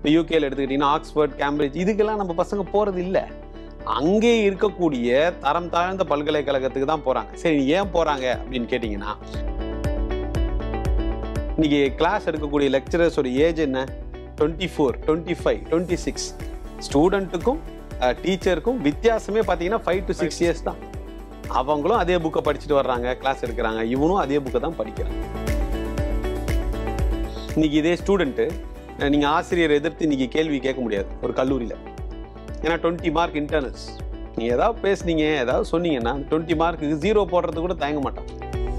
இப்போ யூகேல எடுத்துக்கிட்டிங்கன்னா ஆக்ஸ்போர்ட் கேம்பிரிட்ஜ் இதுக்கெல்லாம் நம்ம பசங்க போகிறது இல்லை அங்கே இருக்கக்கூடிய தரம் தாழ்ந்த பல்கலைக்கழகத்துக்கு தான் போகிறாங்க சரி ஏன் போகிறாங்க அப்படின்னு கேட்டிங்கன்னா இன்னைக்கு கிளாஸ் எடுக்கக்கூடிய லெக்சரர்ஸோட ஏஜ் என்ன twenty four twenty five twenty six ஸ்டூடெண்ட்டுக்கும் டீச்சருக்கும் வித்தியாசமே பார்த்தீங்கன்னா ஃபைவ் டு சிக்ஸ் இயர்ஸ் தான் அவங்களும் அதே புக்கை படிச்சுட்டு வர்றாங்க கிளாஸ் எடுக்கிறாங்க இவனும் அதே புக்கை தான் படிக்கிறான் இன்னைக்கு இதே ஸ்டூடெண்ட்டு நீங்கள் ஆசிரியர் எதிர்த்து இன்னைக்கு கேள்வி கேட்க முடியாது ஒரு கல்லூரியில் ஏன்னா டுவெண்ட்டி மார்க் இன்டர்னல்ஸ் நீங்கள் ஏதாவது பேசுனீங்க ஏதாவது சொன்னீங்கன்னா டுவெண்ட்டி மார்க்குக்கு ஜீரோ போடுறது கூட தயங்க மாட்டான்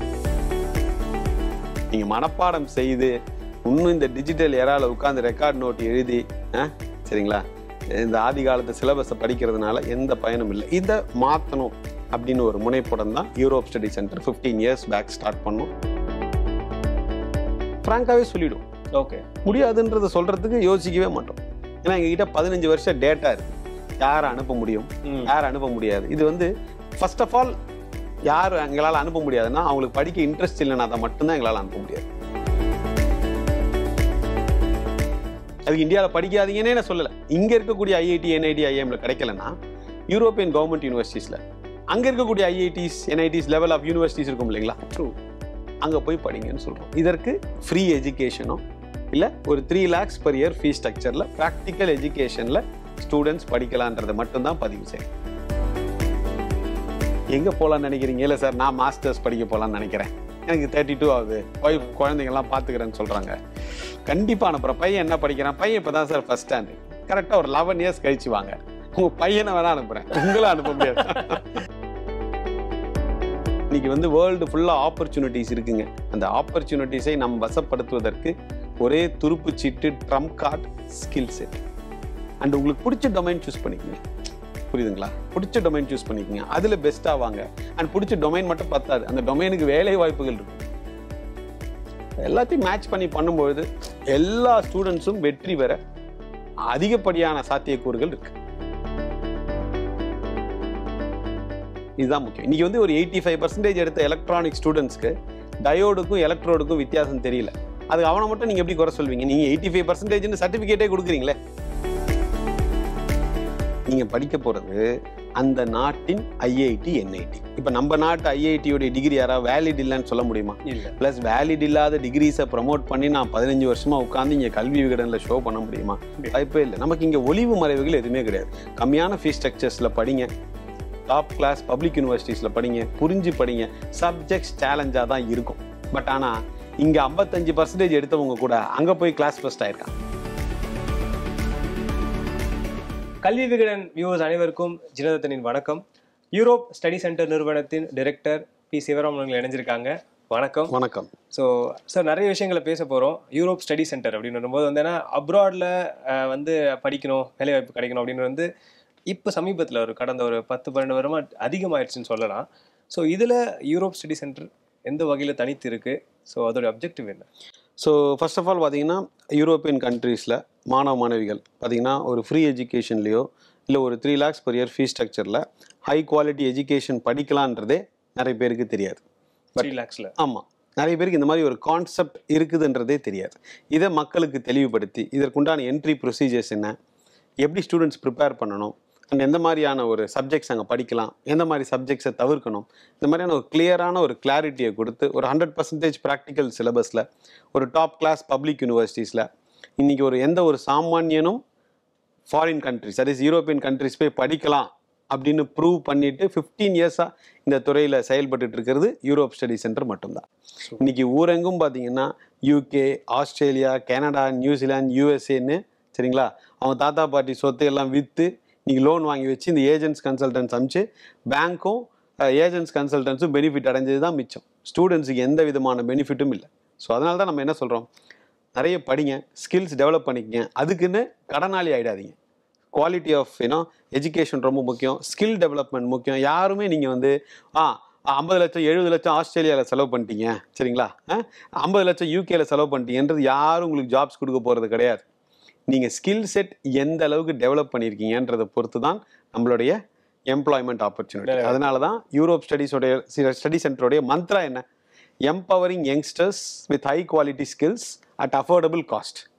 நீங்கள் மனப்பாடம் செய்து இன்னும் இந்த டிஜிட்டல் ஏரால உட்காந்து ரெக்கார்ட் நோட் எழுதி ஆ, சரிங்களா இந்த ஆதி காலத்து சிலபஸை படிக்கிறதுனால எந்த பயனும் இல்லை இதை மாற்றணும் அப்படின்னு ஒரு முனைப்புடன் தான் Europe study centre 15 years back start பண்ணோம் ஃப்ராங்காகவே சொல்லிடும் ஓகே முடியாதுன்றதை சொல்றதுக்கு யோசிக்கவே மாட்டோம் ஏன்னா எங்ககிட்ட பதினஞ்சு வருஷம் டேட்டா இருக்கு யாரை அனுப்ப முடியும் ம். யாரை அனுப்ப முடியாது இது வந்து ஃபர்ஸ்ட் ஆஃப் ஆல் யார் எங்களால் அனுப்ப முடியாதுன்னா அவங்களுக்கு படிக்க இன்ட்ரெஸ்ட் இல்லைன்னா அதை மட்டும்தான் எங்களால் அனுப்ப முடியாது அதுக்கு இந்தியாவில் படிக்காதீங்கன்னே நான் சொல்லலை இங்கே இருக்கக்கூடிய ஐஐடி என்ஐடி ஐஎம்ல கிடைக்கலன்னா யூரோப்பியன் கவர்மெண்ட் யூனிவர்சிட்டிஸில் அங்கே இருக்கக்கூடிய IITs NITs level of universities இருக்கும் இல்லைங்களா ட்ரூ அங்கே போய் படிங்கன்னு சொல்கிறோம் இதற்கு ஃப்ரீ எஜுகேஷனோ இல்லை ஒரு three lakhs per year fees ஸ்ட்ரக்சரில் ப்ராக்டிக்கல் எஜுகேஷனில் ஸ்டூடெண்ட்ஸ் படிக்கலான்றதை மட்டும்தான் பதிவு செய்யும் எங்கே போகலான்னு நினைக்கிறீங்க இல்லை சார் நான் மாஸ்டர்ஸ் படிக்க போகலான்னு நினைக்கிறேன் எனக்கு தேர்ட்டி டூ ஆகுது ஒய்ஃப் குழந்தைங்கள்லாம் பார்த்துக்கிறேன்னு சொல்கிறாங்க கண்டிப்பாக அனுப்புகிறேன் பையன் என்ன படிக்கிறான் பையன் இப்போ தான் சார் ஃபஸ்ட் ஸ்டாண்டு கரெக்டாக ஒரு லெவன் இயர்ஸ் கழிச்சு வாங்க உங்கள் பையனை வேணா அனுப்புகிறேன் உங்களை அனுப்ப முடியாது இன்னைக்கு வந்து வேர்ல்டு ஃபுல்லாக ஆப்பர்ச்சுனிட்டிஸ் இருக்குங்க அந்த ஆப்பர்ச்சுனிட்டிஸை நம் வசப்படுத்துவதற்கு ஒரே துருப்பு சீட்டு trump card skill set and உங்களுக்கு பிடிச்ச டொமைன் சூஸ் பண்ணிக்கங்க புரியுதுங்களா பிடிச்ச டொமைன் சூஸ் பண்ணிக்கங்க அதில் பெஸ்ட்டாக வாங்க அண்ட் பிடிச்ச டொமைன் மட்டும் பத்தாது அந்த டொமைனுக்கு வேலை வாய்ப்புகள் இருக்கும் எல்லாத்தையும் மேட்ச் பண்ணி பண்ணும்பொழுது எல்லா ஸ்டூடெண்ட்ஸும் வெற்றி பெற அதிகப்படியான சாத்தியக்கூறுகள் இருக்கு இதுதான் முக்கியம் இன்னைக்கு வந்து ஒரு எயிட்டி ஃபைவ் பர்சன்டேஜ் எடுத்த எலக்ட்ரானிக் ஸ்டூடெண்ட்ஸ்க்கு டயோடுக்கும் எலக்ட்ரோடுக்கும் வித்தியாசம் தெரியல அது அவனை மட்டும் நீங்க எப்படி குறை சொல்வீங்க நீங்க எயிட்டி ஃபைவ் பர்சன்டேஜ்னு சர்டிஃபிகேட்டே கொடுக்குறீங்களே நீங்க படிக்க போறது அந்த நாட்டின் ஐஐடி என்ஐடி இப்போ நம்ம நாட்டு ஐஐடியோட டிகிரி யாராவது வேலிட் இல்லைன்னு சொல்ல முடியுமா இல்ல ப்ளஸ் வேலிட் இல்லாத டிகிரிஸை ப்ரமோட் பண்ணி நான் பதினஞ்சு வருஷமா உட்காந்து இங்கே கல்வி விகடனில் ஷோ பண்ண முடியுமா வாய்ப்பே இல்லை நமக்கு இங்கே ஒளிவு மறைவுகள் எதுவுமே கிடையாது கம்மியான ஃபீஸ் ஸ்ட்ரக்சர்ஸில் படிங்க டாப் கிளாஸ் பப்ளிக் யூனிவர்சிட்டிஸில் படிங்க புரிஞ்சு படிங்க சப்ஜெக்ட்ஸ் சேலஞ்சாக தான் இருக்கும் பட் ஆனால் இங்கே ஐம்பத்தஞ்சு பர்சன்டேஜ் எடுத்தவங்க கூட அங்கே போய் கிளாஸ் ஃபர்ஸ்ட் ஆயிருக்காங்க கல்வி விகடன் வியூவர்ஸ் அனைவருக்கும் ஜினதத்தனின் வணக்கம் யூரோப் ஸ்டடி சென்டர் நிறுவனத்தின் டைரக்டர் பி சிவராமன் அவர்கள் இணைஞ்சிருக்காங்க வணக்கம் வணக்கம் ஸோ சார் நிறைய விஷயங்களை பேச போகிறோம் யூரோப் ஸ்டடி சென்டர் அப்படின்னு வரும்போது வந்து ஏன்னா அப்ராடில் வந்து படிக்கணும் வேலைவாய்ப்பு கிடைக்கணும் அப்படின்னு வந்து இப்போ சமீபத்தில் ஒரு கடந்த ஒரு பத்து பன்னெண்டு வருமா அதிகமாயிடுச்சுன்னு சொல்லலாம் ஸோ இதில் யூரோப் ஸ்டடி சென்டர் எந்த வகையில் தனித்து இருக்குது ஸோ அதோட அப்ஜெக்டிவ் என்ன ஸோ ஃபர்ஸ்ட் ஆஃப் ஆல் பார்த்தீங்கன்னா யூரோப்பியன் கண்ட்ரீஸில் மாணவ மாணவிகள் பார்த்தீங்கன்னா ஒரு ஃப்ரீ எஜுகேஷன்லேயோ இல்லை ஒரு three lakhs per year fees ஸ்ட்ரக்சரில் ஹை குவாலிட்டி எஜுகேஷன் படிக்கலான்றதே நிறைய பேருக்கு தெரியாது த்ரீ லேக்ஸில் ஆமாம் நிறைய பேருக்கு இந்த மாதிரி ஒரு கான்செப்ட் இருக்குதுன்றதே தெரியாது இதை மக்களுக்கு தெளிவுபடுத்தி இதற்குண்டான என்ட்ரி ப்ரொசீஜர்ஸ் என்ன எப்படி ஸ்டூடெண்ட்ஸ் ப்ரிப்பேர் பண்ணணும் அண்ட் எந்த மாதிரியான ஒரு சப்ஜெக்ட்ஸ் அங்கே படிக்கலாம் எந்த மாதிரி சப்ஜெக்ட்ஸை தவிர்க்கணும் இந்த மாதிரியான ஒரு கிளியரான ஒரு கிளாரிட்டியை கொடுத்து ஒரு ஹண்ட்ரட் பர்சன்டேஜ் ப்ராக்டிக்கல் சிலபஸில் ஒரு டாப் கிளாஸ் பப்ளிக் யூனிவர்சிட்டிஸில் இன்றைக்கி ஒரு எந்த ஒரு சாமானியனும் foreign countries that is European countries போய் படிக்கலாம் அப்படின்னு ப்ரூவ் பண்ணிட்டு ஃபிஃப்டீன் இயர்ஸாக இந்த துறையில் செயல்பட்டுட்டு இருக்கிறது யூரோப் ஸ்டடி சென்டர் மட்டும்தான் இன்னைக்கு ஊரெங்கும் பார்த்தீங்கன்னா யூகே ஆஸ்திரேலியா கனடா நியூசிலாந்து யூஎஸ்ஏன்னு சரிங்களா அவங்க தாத்தா பாட்டி சொத்து எல்லாம் விற்று நீங்கள் லோன் வாங்கி வச்சு இந்த ஏஜென்ட்ஸ் கன்சல்டன்ஸ் அனுப்பிச்சு பேங்க்கும் ஏஜென்ட்ஸ் கன்சல்டன்ஸும் பெனிஃபிட் அடைஞ்சது தான் மிச்சம் ஸ்டூடெண்ட்ஸுக்கு எந்த விதமான பெனிஃபிட்டும் இல்லை ஸோ அதனால தான் நம்ம என்ன சொல்கிறோம் நிறைய படிங்க ஸ்கில்ஸ் டெவலப் பண்ணிக்கங்க அதுக்குன்னு கடனாளி ஆகிடாதீங்க குவாலிட்டி ஆஃப் யூனோ எஜுகேஷன் ரொம்ப முக்கியம் ஸ்கில் டெவலப்மெண்ட் முக்கியம் யாருமே நீங்கள் வந்து ஆ ஐம்பது லட்சம் எழுபது லட்சம் ஆஸ்திரேலியாவில் செலவு பண்ணிட்டீங்க சரிங்களா ஐம்பது லட்சம் யூகேல செலவு பண்ணிட்டீங்கன்றது யாரும் உங்களுக்கு ஜாப்ஸ் கொடுக்க போகிறது கிடையாது நீங்கள் ஸ்கில் செட் எந்த அளவுக்கு டெவலப் பண்ணியிருக்கீங்கன்றதை பொறுத்து தான் நம்மளுடைய எம்ப்ளாய்மெண்ட் ஆப்பர்ச்சுனிட்டி அதனால தான் யூரோப் ஸ்டடீஸோடைய ஸ்டடி சென்டருடைய மந்த்ரா என்ன empowering youngsters with high quality skills at affordable cost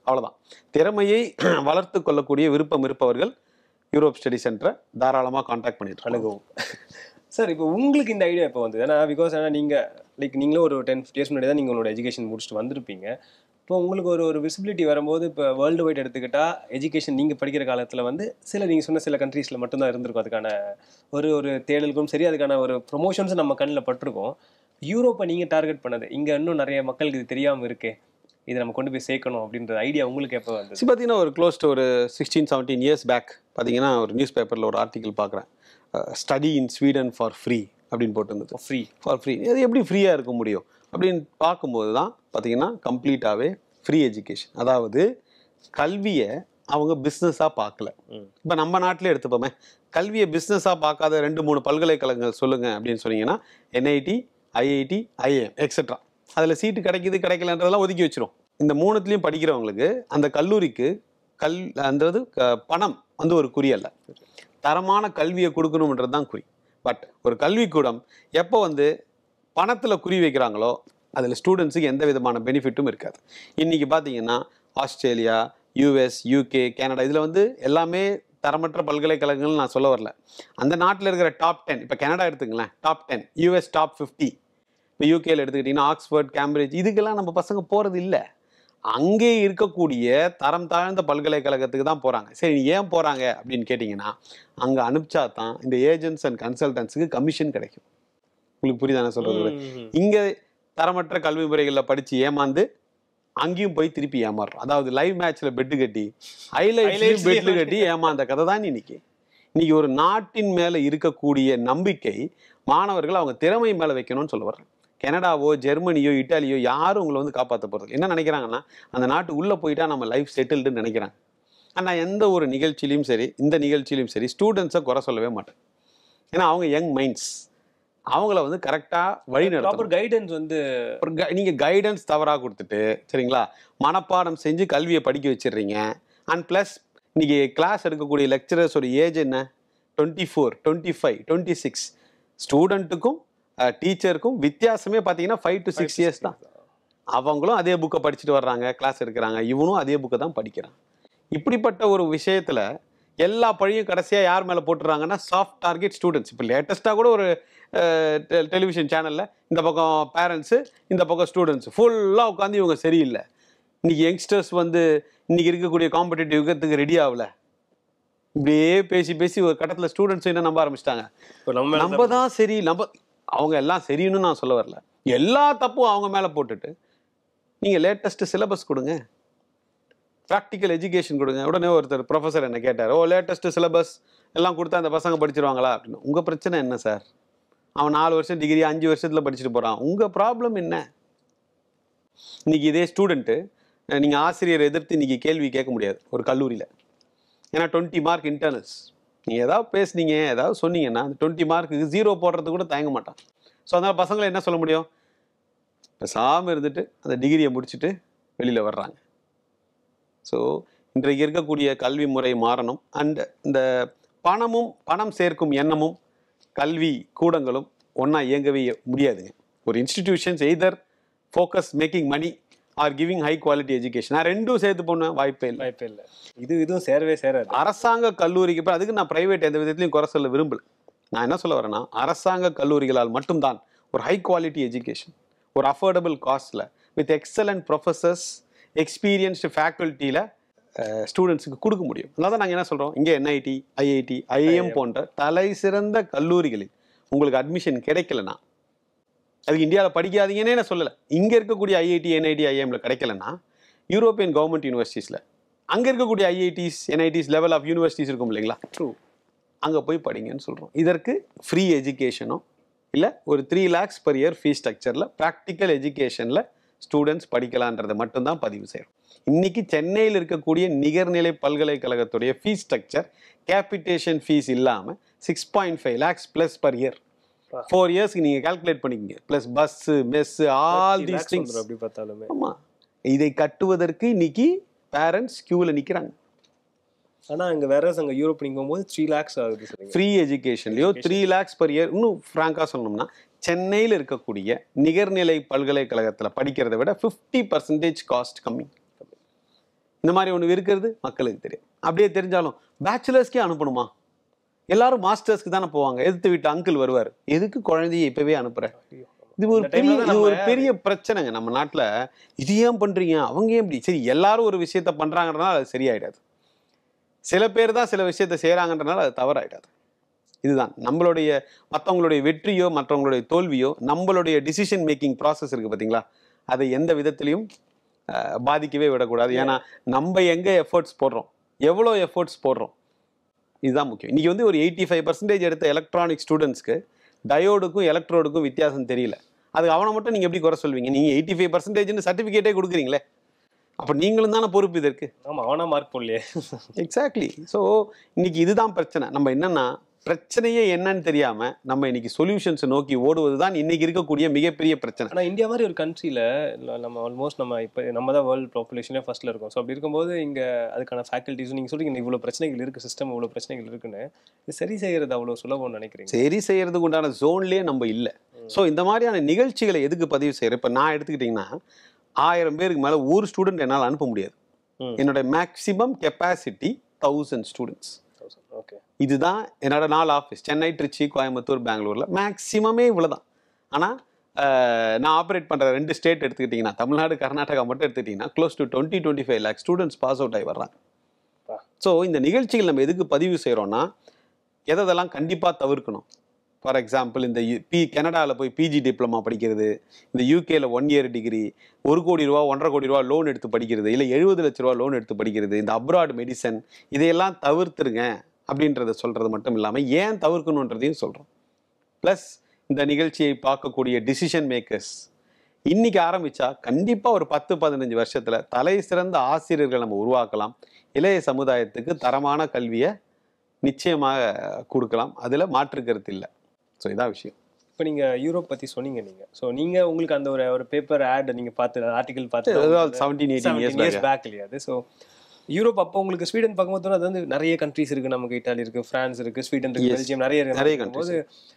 அவ்வளவுதான் திறமையை வளர்த்து கொள்ளக்கூடிய விருப்பம் இருப்பவர்கள் யூரோப் ஸ்டடி சென்டரை தாராளமாக காண்டாக்ட் பண்ணிட்டு அணுகவும் சார் இப்போ உங்களுக்கு இந்த ஐடியா இப்போ வந்தது ஏன்னா பிகாஸ் ஏன்னா நீங்கள் லைக் நீங்களும் ஒரு டென் ஃபிஃப்டி இயர்ஸ் முன்னாடி தான் நீங்கள் உங்களோட எஜுகேஷன் முடிச்சுட்டு வந்திருப்பீங்க இப்போ உங்களுக்கு ஒரு ஒரு விசிபிலிட்டி வரும்போது இப்போ வேர்ல்டு வைட் எடுத்துக்கிட்டா எஜுகேஷன் நீங்கள் படிக்கிற காலத்தில் வந்து சில நீங்கள் சொன்ன சில கண்ட்ரீஸில் மட்டும்தான் இருந்திருக்கும் அதுக்கான ஒரு ஒரு தேடலுக்கும் சரி அதுக்கான ஒரு ப்ரொமோஷன்ஸ் நம்ம கண்ணில் பட்டிருக்கோம் யூரோப்பை நீங்கள் டார்கெட் பண்ணது இங்கே இன்னும் நிறைய மக்களுக்கு இது தெரியாமல் இருக்கே இதை நம்ம கொண்டு போய் சேர்க்கணும் அப்படின்ற ஐடியா உங்களுக்கு எப்போ வந்தது ஸோ பார்த்தீங்கன்னா ஒரு க்ளோஸ் ஒரு சிக்ஸ்டீன் செவன்டீன் இயர்ஸ் பேக் பார்த்தீங்கன்னா ஒரு நியூஸ் பேப்பரில் ஒரு ஆர்டிக்கல் பார்க்குறேன் study in Sweden for free அப்படின்னு போட்டிருந்தது ஃப்ரீ ஃபார் ஃப்ரீ அது எப்படி ஃப்ரீயாக இருக்க முடியும் அப்படின்னு பார்க்கும்போது தான் பார்த்தீங்கன்னா கம்ப்ளீட்டாகவே ஃப்ரீ எஜுகேஷன் அதாவது கல்வியை அவங்க பிஸ்னஸாக பார்க்கல ம். இப்போ நம்ம நாட்டிலே எடுத்துப்போமே கல்வியை பிஸ்னஸாக பார்க்காத ரெண்டு மூணு பல்கலைக்கழகங்கள் சொல்லுங்கள் அப்படின்னு சொன்னீங்கன்னா என்ஐடி ஐஐடி ஐஏஎம் எக்ஸெட்ரா அதில் சீட்டு கிடைக்குது கிடைக்கலன்றதெல்லாம் ஒதுக்கி வச்சிரும் இந்த மூணுத்துலேயும் படிக்கிறவங்களுக்கு அந்த கல்லூரிக்கு கல் அந்தது க- பணம் வந்து ஒரு குறி அல்ல தரமான கல்வியை கொடுக்கணுன்றது தான் குறி பட் ஒரு கல்விக்கூடம் எப்போ வந்து பணத்தில் குறி வைக்கிறாங்களோ அதில் ஸ்டூடெண்ட்ஸுக்கு எந்த விதமான பெனிஃபிட்டும் இருக்காது இன்றைக்கி பார்த்தீங்கன்னா ஆஸ்திரேலியா யூஎஸ் யூகே கனடா இதில் வந்து எல்லாமே தரமற்ற பல்கலைக்கழகங்கள் நான் சொல்ல வரல அந்த நாட்டில் இருக்கிற டாப் டென் இப்போ கனடா எடுத்துங்களேன் top ten US top fifty இப்போ யூகேல எடுத்துக்கிட்டிங்கன்னா ஆக்ஸ்ஃபோர்ட் கேம்பிரிட்ஜ் இதுக்கெல்லாம் நம்ம பசங்க போகிறது இல்லை அங்கே இருக்கக்கூடிய தரம் தாழ்ந்த பல்கலைக்கழகத்துக்கு தான் போகிறாங்க சரி நீ ஏன் போகிறாங்க அப்படின்னு கேட்டிங்கன்னா அங்கே அனுப்பிச்சா தான் இந்த ஏஜென்ட்ஸ் அண்ட் கன்சல்டன்ஸுக்கு கமிஷன் கிடைக்கும் உங்களுக்கு புரியுதா நான் சொல்கிறது ம். இங்கே தரமற்ற கல்வி முறைகளில் படித்து ஏமாந்து அங்கேயும் போய் திருப்பி ஏமாறுறோம் அதாவது லைவ் மேட்ச்ல பெட்டு கட்டி Highlights ஹைலைட்ஸ் பெட்டு லயே கட்டி ஏமாந்த கதை தான் இன்னைக்கு இன்னைக்கு ஒரு நாட்டின் மேல இருக்கக்கூடிய நம்பிக்கை மாணவர்கள் அவங்க திறமை மேல வைக்கணும்னு சொல்ல வர்றேன் கனடாவோ ஜெர்மனியோ இட்டாலியோ யாரும் உங்களை வந்து காப்பாற்ற போறது என்ன நினைக்கிறாங்கன்னா அந்த நாட்டு உள்ள போயிட்டா நம்ம லைஃப் செட்டில்டுன்னு நினைக்கிறாங்க ஆனா எந்த ஒரு நிகழ்ச்சியிலையும் சரி இந்த நிகழ்ச்சியிலையும் சரி ஸ்டூடெண்ட்ஸை குறை சொல்லவே மாட்டேன் ஏன்னா அவங்க யங் மைண்ட்ஸ் அவங்கள வந்து கரெக்டாக வழி நடத்தணும் ப்ராப்பர் கைடன்ஸ் வந்து ஒரு க நீங்கள் கைடன்ஸ் தவறாக கொடுத்துட்டு சரிங்களா மனப்பாடம் செஞ்சு கல்வியை படிக்க வச்சிடுறீங்க அண்ட் ப்ளஸ் இன்னைக்கு கிளாஸ் எடுக்கக்கூடிய லெக்சரர்ஸ் ஒரு ஏஜ் என்ன twenty four twenty five twenty six ஸ்டூடெண்ட்டுக்கும் டீச்சருக்கும் வித்தியாசமே பார்த்தீங்கன்னா ஃபைவ் டு சிக்ஸ் இயர்ஸ் தான் அவங்களும் அதே புக்கை படிச்சுட்டு வர்றாங்க கிளாஸ் எடுக்கிறாங்க இவனும் அதே புக்கை தான் படிக்கிறான் இப்படிப்பட்ட ஒரு விஷயத்தில் எல்லா பழியும் கடைசியாக யார் மேலே போட்டுறாங்கன்னா சாஃப்ட் டார்கெட் ஸ்டூடெண்ட்ஸ் இப்போ லேட்டஸ்ட்டாக கூட ஒரு டெலிவிஷன் சேனலில் இந்த பக்கம் பேரண்ட்ஸு இந்த பக்கம் ஸ்டூடெண்ட்ஸ் ஃபுல்லாக உட்காந்து இவங்க சரியில்லை இன்னைக்கு யங்ஸ்டர்ஸ் வந்து இன்னைக்கு இருக்கக்கூடிய காம்படிட்டிவ் யுகத்துக்கு ரெடி ஆகல இப்படியே பேசி பேசி ஒரு கட்டத்தில் ஸ்டூடெண்ட்ஸ் என்ன நம்ப ஆரம்பிச்சிட்டாங்க இப்போ நம்ம மேல நம்ம தான் சரி நம்ம அவங்க எல்லாம் சரின்னு நான் சொல்ல வரல எல்லா தப்பும் அவங்க மேலே போட்டுட்டு நீங்கள் லேட்டஸ்ட் சிலபஸ் கொடுங்க ப்ராக்டிக்கல் எஜுகேஷன் கொடுங்க உடனே ஒருத்தர் ப்ரொஃபஸர் என்ன கேட்டார் ஓ லேட்டஸ்ட் சிலபஸ் எல்லாம் கொடுத்தா அந்த பசங்க படிச்சிருவாங்களா அப்படின்னு உங்கள் பிரச்சனை என்ன சார் அவன் நாலு வருஷம் டிகிரி அஞ்சு வருஷத்தில் படிச்சுட்டு போகிறான் உங்கள் ப்ராப்ளம் என்ன இன்னைக்கு இதே ஸ்டூடெண்ட்டு நீங்கள் ஆசிரியர் எதிர்த்து இன்னைக்கு கேள்வி கேட்க முடியாது ஒரு கல்லூரியில் ஏன்னா டுவெண்ட்டி மார்க் இன்டர்னல்ஸ் நீங்கள் ஏதாவது பேசுனீங்க ஏதாவது சொன்னீங்கன்னா அந்த டுவெண்ட்டி மார்க்குக்கு ஜீரோ போடுறது கூட தயங்க மாட்டான் ஸோ அதனால் பசங்களை என்ன சொல்ல முடியும் பேசாமல் இருந்துட்டு அந்த டிகிரியை முடிச்சுட்டு வெளியில் வர்றாங்க ஸோ இன்றைக்கு இருக்கக்கூடிய கல்வி முறை மாறணும் அண்ட் இந்த பணமும் பணம் சேர்க்கும் எண்ணமும் கல்வி கூடங்களும் ஒன்றா இயங்கவே முடியாதுங்க ஒரு institutions either focus making money or giving high quality education நான் ரெண்டும் சேர்த்து போனேன் வாய்ப்பே இல்லை வாய்ப்பே இல்லை இது இதுவும் சேரவே சேராது அரசாங்க கல்லூரிக்கு இப்போ அதுக்கு நான் பிரைவேட் எந்த விதத்துலையும் குறை சொல்ல விரும்பல நான் என்ன சொல்ல வரேன்னா அரசாங்க கல்லூரிகளால் மட்டும்தான் ஒரு ஹை குவாலிட்டி எஜுகேஷன் ஒரு அஃபோர்டபுள் காஸ்ட்டில் வித் எக்ஸலண்ட் ப்ரொஃபஸர்ஸ் எக்ஸ்பீரியன்ஸ்டு ஃபேக்கல்ட்டியில் ஸ்டூடெண்ட்ஸுக்கு கொடுக்க முடியும் அதான் நாங்கள் என்ன சொல்கிறோம் இங்கே என்ஐடி ஐஐடி ஐஏஎம் போன்ற தலை சிறந்த கல்லூரிகளில் உங்களுக்கு அட்மிஷன் கிடைக்கலனா அதுக்கு இந்தியாவில் படிக்காதீங்கன்னே நான் சொல்லலை இங்கே இருக்கக்கூடிய ஐஐடி என்ஐடி ஐஎம்ல கிடைக்கலன்னா யூரோப்பியன் கவர்மெண்ட் யூனிவர்சிட்டிஸில் அங்கே இருக்கக்கூடிய IITs NITs level of universities இருக்கும் இல்லைங்களா ட்ரூ அங்கே போய் படிங்கன்னு சொல்கிறோம் இதற்கு ஃப்ரீ எஜுகேஷனோ இல்லை ஒரு three lakhs per year fees ஸ்ட்ரக்சரில் ப்ராக்டிக்கல் எஜுகேஷனில் ஸ்டூடெண்ட்ஸ் படிக்கலான்றதை மட்டும்தான் பதிவு செய்கிறோம் இன்னைக்கு சென்னையில் இருக்கக்கூடிய நிகர்நிலை பல்கலைக்கழகத்துடைய ஃபீஸ் ஸ்ட்ரக்சர் கேபிட்டேஷன் ஃபீஸ் இல்லாமல் six point five lakhs plus per year Wow. Four இயர்ஸ்க்கு நீங்கள் கால்குலேட் பண்ணிக்கங்க plus bus mess all these things அப்படி பார்த்தாலுமே ஆமாம் இதை கட்டுவதற்கு இன்னைக்கு பேரண்ட்ஸ் க்யூவில் நிற்கிறாங்க ஆனா அங்க வேற அங்க யூரோப் நீங்க போகும்போது த்ரீ லேக்ஸ் ஆகுது சரிங்க ஃப்ரீ எஜுகேஷன்லையோ த்ரீ லேக்ஸ் per இயர் இன்னும் ஃப்ராங்காக சொல்லணும்னா சென்னையில் இருக்கக்கூடிய நிகர்நிலை பல்கலைக்கழகத்தில் படிக்கிறதை விட ஃபிஃப்டி பர்சன்டேஜ் காஸ்ட் கம்மி இந்த மாதிரி ஒன்று இருக்கிறது மக்களுக்கு தெரியும் அப்படியே தெரிஞ்சாலும் பேச்சுலர்ஸ்க்கே அனுப்பணுமா எல்லாரும் மாஸ்டர்ஸ்க்கு தானே போவாங்க எதிர்த்து வீட்டு அங்கிள் வருவார் எதுக்கு குழந்தைய இப்பவே அனுப்புற இது ஒரு இந்த timeல பெரிய தான் இது ஒரு நம்ம- பெரிய பிரச்சனைங்க நம்ம நாட்டுல இது ஏன் பண்றீங்க அவங்க ஏன் இப்படி சரி எல்லாரும் ஒரு விஷயத்த பண்றாங்கன்றனால அது சரியாயிடாது சில பேர் தான் சில விஷயத்த செய்றாங்கன்றனால அது தவறாயிடாது இதுதான் நம்மளுடைய மற்றவங்களுடைய வெற்றியோ மற்றவங்களுடைய தோல்வியோ நம்மளுடைய டிசிஷன் மேக்கிங் ப்ராசஸ் இருக்கு பாத்தீங்களா அதை எந்த விதத்திலையும் அஹ், பாதிக்கவே விடக்கூடாது ஏன்னா நம்ம எங்க எஃபர்ட்ஸ் போடுறோம் எவ்வளோ எஃபர்ட்ஸ் போடுறோம் இதுதான் முக்கியம் இன்னைக்கு வந்து ஒரு எயிட்டி ஃபைவ் பர்சன்டேஜ் எடுத்த எலக்ட்ரானிக் ஸ்டூடெண்ட்ஸ்க்கு டயோடுக்கும் எலக்ட்ரோடுக்கும் வித்தியாசம் தெரியல அது அவனை மட்டும் நீங்க எப்படி குறை சொல்வீங்க நீங்க எயிட்டி ஃபைவ் பர்சன்டேஜ்னு சர்டிஃபிகேட்டே கொடுக்குறீங்களே அப்ப நீங்களும் தானே பொறுப்பு இதற்கு ஆமா அவனா மார்க் போடலையே எக்ஸாக்ட்லி ஸோ இன்னைக்கு இதுதான் பிரச்சனை நம்ம என்னன்னா பிரச்சனையே என்னன்னு தெரியாம நம்ம இன்னைக்கு சொல்யூஷன்ஸ் நோக்கி ஓடுவது தான் இன்னைக்கு இருக்கக்கூடிய மிகப்பெரிய பிரச்சனை ஆனா இந்தியா மாதிரி ஒரு கண்ட்ரியில் நம்ம ஆல்மோஸ்ட் நம்ம இப்போ நம்ம தான் வேர்ல்டு பாப்புலேஷனே ஃபர்ஸ்ட்ல இருக்கோம் ஸோ அப்படி இருக்கும்போது இங்க அதுக்கான ஃபேக்கல்ட்டிஸும் நீங்க சொல்றீங்க இவ்வளவு பிரச்சனைகள் இருக்கு சிஸ்டம் இவ்வளவு பிரச்சனைகள் இருக்குன்னு இது சரி செய்யறது அவ்வளவு சுலபம்னு நினைக்கிறீங்க சரி செய்யறதுக்கு உண்டான ஜோன்லயே நம்ம இல்லை ஸோ இந்த மாதிரியான நிகழ்ச்சிகளை எதுக்கு பதிவு செய்யறேன் இப்போ நான் எடுத்துக்கிட்டிங்கன்னா ஆயிரம் பேருக்கு மேலே ஒரு ஸ்டூடெண்ட் என்னால் அனுப்ப முடியாது ம். என்னோட maximum capacity thousand students okay இதுதான் என்னோட நாலு ஆஃபீஸ் சென்னை திருச்சி கோயம்புத்தூர் பெங்களூர்ல மேக்ஸிமமே இவ்வளவுதான் ஆனா அஹ், நான் ஆப்ரேட் பண்ற ரெண்டு ஸ்டேட் எடுத்துக்கிட்டிங்கன்னா தமிழ்நாடு கர்நாடகா மட்டும் எடுத்துக்கிட்டிங்கன்னா close to twenty twenty five lakh students pass out ஆகி வர்றாங்க பா. ஸோ இந்த நிகழ்ச்சிகள் நம்ம எதுக்கு பதிவு செய்கிறோம்னா எதெல்லாம் கண்டிப்பாக தவிர்க்கணும் ஃபார் எக்ஸாம்பிள் இந்த யு- பி கனடாவில் போய் பிஜி டிப்ளமா படிக்கிறது இந்த யூகேல ஒன் இயர் டிகிரி ஒரு கோடி ரூபா ஒன்றரை கோடி ரூபா லோன் எடுத்து படிக்கிறது இல்லை எழுபது லட்ச ரூபா லோன் எடுத்து படிக்கிறது இந்த அப்ராட் மெடிசன் இதையெல்லாம் தவிர்த்துருங்க அப்படின்றத சொல்கிறது மட்டும் இல்லாமல் ஏன் தவிர்க்கணுன்றதையும் சொல்கிறோம் ப்ளஸ் இந்த நிகழ்ச்சியை பார்க்கக்கூடிய டிசிஷன் மேக்கர்ஸ் இன்னைக்கு ஆரம்பிச்சா கண்டிப்பாக ஒரு பத்து பதினஞ்சு வருஷத்தில் தலை சிறந்த ஆசிரியர்கள் நம்ம உருவாக்கலாம் இளைய சமுதாயத்துக்கு தரமான கல்வியை நிச்சயமாக கொடுக்கலாம் அதில் மாற்று கருத்து இல்லை ஸோ இதான் விஷயம் இப்போ நீங்க யூரோப் பத்தி சொன்னீங்க நீங்க ஸோ நீங்க உங்களுக்கு அந்த ஒரு ஒரு பேப்பர் ஆட் நீங்க பார்த்து ஆர்டிகல் அதாவது பார்த்து seventeen eighteen years years back இல்லையா அது ஸோ யூரோப் அப்போ உங்களுக்கு ஸ்வீடன் பார்க்கும்போது அது வந்து நிறைய கண்ட்ரீஸ் இருக்கு நமக்கு இட்டாலி இருக்கு பிரான்ஸ் இருக்கு ஸ்வீடன் இருக்கு Yes. பெல்ஜியம் நிறைய இருக்கு நிறைய போது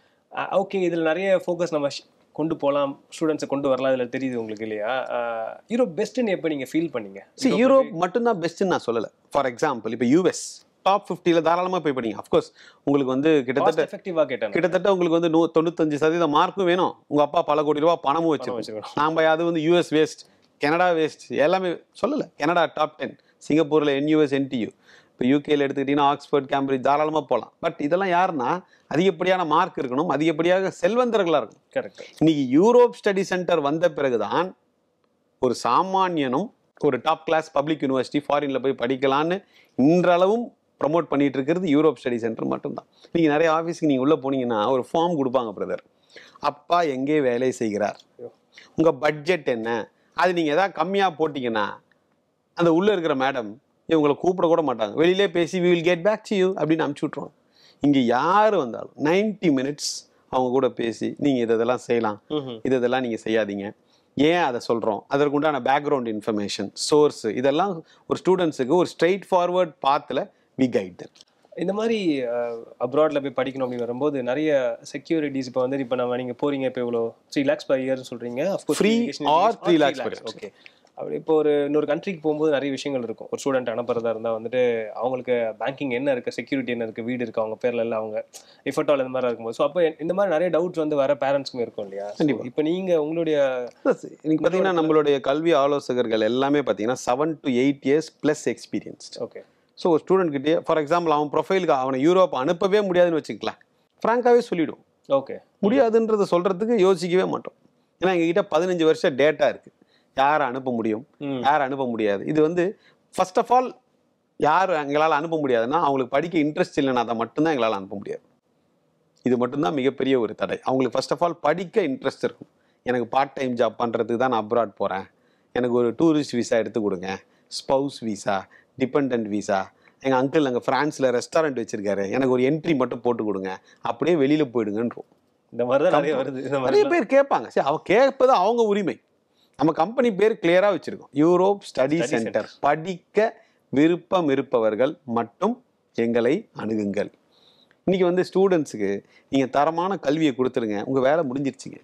ஓகே இதுல நிறைய ஃபோக்கஸ் நம்ம sh- கொண்டு போகலாம் ஸ்டூடெண்ட்ஸை கொண்டு வரலாம் இதுல தெரியுது உங்களுக்கு இல்லையா அஹ், யூரோப் பெஸ்ட்னு எப்போ நீங்க ஃபீல் பண்ணீங்க சி யூரோப் மட்டும்தான் பெஸ்ட்னு நான் சொல்லலை ஃபார் எக்ஸாம்பிள் இப்போ யூஎஸ் டாப் ஃபிஃப்டியில் தாராளமாக போய் படிங்க அஃப்கோர்ஸ் உங்களுக்கு வந்து கிட்டத்தட்ட காஸ்ட் எஃபெக்டிவா கேட்டேன் கிட்டத்தட்ட உங்களுக்கு வந்து நூ தொண்ணூத்தஞ்சு சதவீதம் மார்க்கும் வேணும் உங்க அப்பா பல கோடி ரூபா பணமும் வச்சிருக்கோம் வச்சிருக்கோம் நாம அது வந்து யூஎஸ் வேஸ்ட் கனடா வேஸ்ட் எல்லாமே சொல்லலை கனடா டாப் டென் சிங்கப்பூரில் என்யூஎஸ் என்டியூ இப்போ யூகேல எடுத்துக்கிட்டிங்கன்னா ஆக்ஸ்போர்ட் கேம்பிரிட்ஜ் தாராளமாக போகலாம் பட் இதெல்லாம் யாருன்னா அதிகப்படியான மார்க் இருக்கணும் அதிகப்படியாக செல்வந்தர்களாக இருக்கணும் கரெக்ட் இன்னைக்கு யூரோப் ஸ்டடி சென்டர் வந்த பிறகுதான் ஒரு சாமானியனும் ஒரு டாப் கிளாஸ் பப்ளிக் யூனிவர்சிட்டி ஃபாரின்ல போய் படிக்கலான்னு இன்றளவும் ப்ரமோட் பண்ணிட்டு இருக்கிறது யூரோப் ஸ்டடி சென்டர் மட்டும்தான் நீங்க நிறைய ஆஃபீஸ்க்கு நீங்க உள்ள போனீங்கன்னா ஒரு ஃபார்ம் கொடுப்பாங்க பிரதர் அப்பா எங்கே வேலை செய்கிறார் உங்க பட்ஜெட் என்ன அது நீங்க ஏதாவது கம்மியா போட்டீங்கன்னா அந்த உள்ள இருக்கிற மேடம் இவங்களை கூப்பிட கூட மாட்டாங்க வெளியிலே பேசி we will get back to you அப்படின்னு அனுப்பிச்சு விட்ருவாங்க இங்க யார் வந்தாலும் 90 மினிட்ஸ் அவங்க கூட பேசி நீங்க இது இதெல்லாம் செய்யலாம் இது இதெல்லாம் நீங்க செய்யாதீங்க ஏன் அதை சொல்றோம் அதற்குண்டான பேக்ரவுண்ட் இன்ஃபர்மேஷன் சோர்ஸ் இதெல்லாம் ஒரு ஸ்டூடெண்ட்ஸுக்கு ஒரு ஸ்ட்ரெயிட் ஃபார்வர்ட் பாத்தில் வி கைட் தட் இந்த மாதிரி அப்ராட்ல போய் படிக்கணும் அப்படின்னு வரும்போது நிறைய செக்யூரிட்டிஸ் இப்போ வந்து இப்போ நம்ம நீங்க போறீங்க இப்போ இவ்வளோ த்ரீ லேக்ஸ் பர் இயர் சொல்றீங்க Free or three lakhs per year. Okay அப்படி இப்போ ஒரு இன்னொரு கண்ட்ரிக்கு போகும்போது நிறைய விஷயங்கள் இருக்கும் ஒரு ஸ்டூடெண்ட் அனுப்புறதா இருந்தா வந்துட்டு அவங்களுக்கு பேங்கிங் என்ன இருக்கு செக்யூரிட்டி என்ன இருக்கு வீடு இருக்கு அவங்க பேர்ல எல்லாம் அவங்க இஃபர்ட் இந்த மாதிரி இருக்கும்போது ஸோ அப்போ இந்த மாதிரி நிறைய டவுட்ஸ் வந்து வர பேரண்ட்ஸ்க்கும் இருக்கும் இல்லையா கண்டிப்பா. இப்போ நீங்க உங்களுடைய இன்னைக்கு பார்த்தீங்கன்னா நம்மளுடைய கல்வி ஆலோசகர்கள் எல்லாமே பார்த்தீங்கன்னா seven to eight years plus experienced okay so ஒரு ஸ்டூடெண்ட் கிட்டே ஃபார் எக்ஸாம்பிள் அவன் ப்ரொஃபைலுக்கு அவனை யூரோப் அனுப்பவே முடியாதுன்னு வச்சுக்கலாம் ஃப்ராங்காகவே சொல்லிவிடும் ஓகே முடியாதுன்றதை சொல்றதுக்கு யோசிக்கவே மாட்டோம் ஏன்னா எங்ககிட்ட பதினஞ்சு வருஷம் டேட்டா இருக்கு யாரை அனுப்ப முடியும் ம் யாரை அனுப்ப முடியாது இது வந்து ஃபர்ஸ்ட் ஆஃப் ஆல் யார் எங்களால் அனுப்ப முடியாதுன்னா அவங்களுக்கு படிக்க இன்ட்ரெஸ்ட் இல்லைன்னா அதை மட்டும்தான் எங்களால் அனுப்ப முடியாது இது மட்டும்தான் மிகப்பெரிய ஒரு தடை அவங்களுக்கு ஃபர்ஸ்ட் ஆஃப் ஆல் படிக்க இன்ட்ரெஸ்ட் இருக்கும் எனக்கு பார்ட் டைம் ஜாப் பண்ணுறதுக்கு தான் நான் அப்ராட் போகிறேன் எனக்கு ஒரு டூரிஸ்ட் விசா எடுத்து கொடுங்க ஸ்பவுஸ் விசா டிபெண்ட் விசா எங்கள் அங்கிள் அங்கே ஃப்ரான்ஸில் ரெஸ்டாரண்ட் வச்சிருக்காரு எனக்கு ஒரு என்ட்ரி மட்டும் போட்டு கொடுங்க அப்படியே வெளியில் போயிடுங்கன்றோம் இந்த மாதிரி தான் நிறைய வருது இந்த மாதிரி நிறைய பேர் கேட்பாங்க சரி அவன் கேட்பது அவங்க உரிமை நம்ம கம்பெனி பேர் கிளியரா வச்சிருக்கோம் யூரோப் ஸ்டடி Study சென்டர் படிக்க விருப்பம் இருப்பவர்கள் மட்டும் எங்களை அணுகுங்கள் இன்னைக்கு வந்து ஸ்டூடெண்ட்ஸுக்கு நீங்க தரமான கல்வியை கொடுத்துருங்க உங்க வேலை முடிஞ்சிருச்சுங்க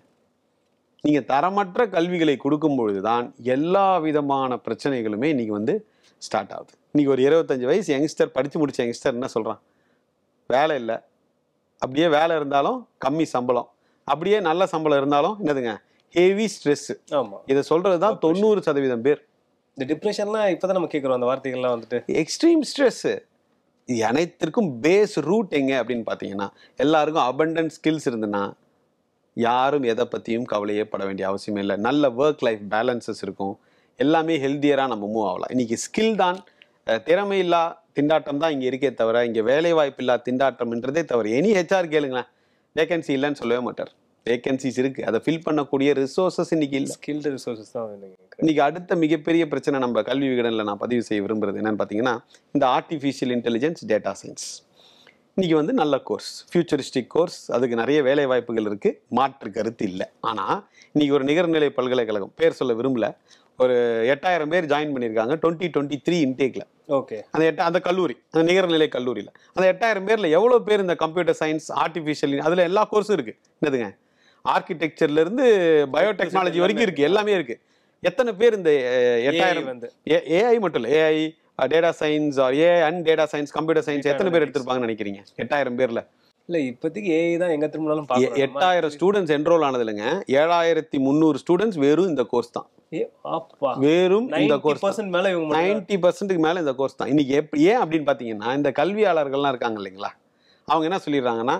நீங்க தரமற்ற கல்விகளை கொடுக்கும் பொழுதுதான் எல்லா விதமான பிரச்சனைகளுமே இன்னைக்கு வந்து ஸ்டார்ட் ஆகுது இன்னைக்கு ஒரு இருபத்தஞ்சு வயசு யங்ஸ்டர் படித்து முடிச்ச யங்ஸ்டர் என்ன சொல்கிறான் வேலை இல்லை அப்படியே வேலை இருந்தாலும் கம்மி சம்பளம் அப்படியே நல்ல சம்பளம் இருந்தாலும் என்னதுங்க ஹெவி ஸ்ட்ரெஸ் ஆமா இதை சொல்றது தான் தொண்ணூறு சதவீதம் பேர் இந்த டிப்ரெஷன்லாம் இப்பதான் நம்ம கேக்குறோம் அந்த வார்த்தைகள்லாம் வந்துட்டு எக்ஸ்ட்ரீம் ஸ்ட்ரெஸ்ஸு இது அனைத்திற்கும் பேஸ் ரூட் எங்க அப்படின்னு பார்த்தீங்கன்னா எல்லாருக்கும் abundant ஸ்கில்ஸ் இருந்துன்னா யாரும் எதை பற்றியும் கவலையே பட வேண்டிய அவசியமே இல்லை நல்ல ஒர்க் லைஃப் பேலன்சஸ் இருக்கும் எல்லாமே ஹெல்த்தியராக நம்ம மூவ் ஆகலாம் இன்னைக்கு ஸ்கில் தான் அஹ், திறமையில்லா திண்டாட்டம் தான் இங்கே இருக்கே தவிர இங்கே வேலை வாய்ப்பு இல்லா திண்டாட்டம்ன்றதே தவிர எனி ஹெச்ஆர் கேளுங்களேன் வேகன்சி இல்லைன்னு சொல்லவே மாட்டார் வேகன்சிஸ் இருக்கு அதை ஃபில் பண்ணக்கூடிய ரிசோர்சஸ் இன்னைக்கு இல்லை ஸ்கில்டு ரிசோர்சஸ் தான் வேணுங்க இன்னைக்கு அடுத்த மிகப்பெரிய பிரச்சனை நம்ம கல்வி விகடனில் நான் பதிவு செய்ய விரும்புறது என்னன்னு பார்த்தீங்கன்னா இந்த ஆர்டிஃபிஷியல் இன்டெலிஜென்ஸ் டேட்டா சயின்ஸ் இன்னைக்கு வந்து நல்ல கோர்ஸ் ஃபியூச்சரிஸ்டிக் கோர்ஸ் அதுக்கு நிறைய வேலை வாய்ப்புகள் இருக்கு மாற்று கருத்து இல்லை ஆனால் இன்னைக்கு ஒரு நிகர்நிலை பல்கலைக்கழகம் பேர் சொல்ல விரும்பல ஒரு எட்டாயிரம் பேர் ஜாயின் பண்ணியிருக்காங்க டுவெண்ட்டி டுவெண்ட்டி த்ரீ இன்டேக்ல ஓகே அந்த எட்ட அந்த கல்லூரி அந்த நிகர்நிலை கல்லூரியில் அந்த எட்டாயிரம் பேர்ல எவ்வளோ பேர் இந்த கம்ப்யூட்டர் சயின்ஸ் ஆர்டிஃபிஷியல் அதுல எல்லா கோர்ஸும் இருக்கு என்னதுங்க ஆர்கிடெக்சர்ல இருந்து பயோடெக்னாலஜி வரைக்கும் இருக்கு எல்லாமே இருக்கு எத்தனை பேர் இந்த அஹ், எட்டாயிரம் வந்து ஏஐ மட்டும் இல்லை AI data science AI and data science computer science எத்தனை பேர் எடுத்திருப்பாங்கன்னு நினைக்கிறீங்க எட்டாயிரம் பேர்ல இல்ல இப்போதைக்கு ஏஐ தான் எங்க திரும்பினாலும் எ- பார்க்கணும் எட்டாயிரம் ஸ்டூடெண்ட்ஸ் என்ரோல் ஆனது இல்லைங்க ஏழாயிரத்தி முந்நூறு ஸ்டூடெண்ட்ஸ் வெறும் இந்த கோர்ஸ் தான் ஏ, அப்பா வெறும் இந்த நைன்டி கோர்ஸ் பர்சன்ட் மேல இவங்க மட்டும் நைன்டி பர்சன்ட்டுக்கு மேல இந்த கோர்ஸ் தான் இன்னைக்கு எப்படி ஏன் அப்படின்னு பார்த்தீங்கன்னா இந்த கல்வியாளர்கள்லாம் இருக்காங்க இல்லைங்களா அவங்க என்ன சொல்லிடுறாங்கன்னா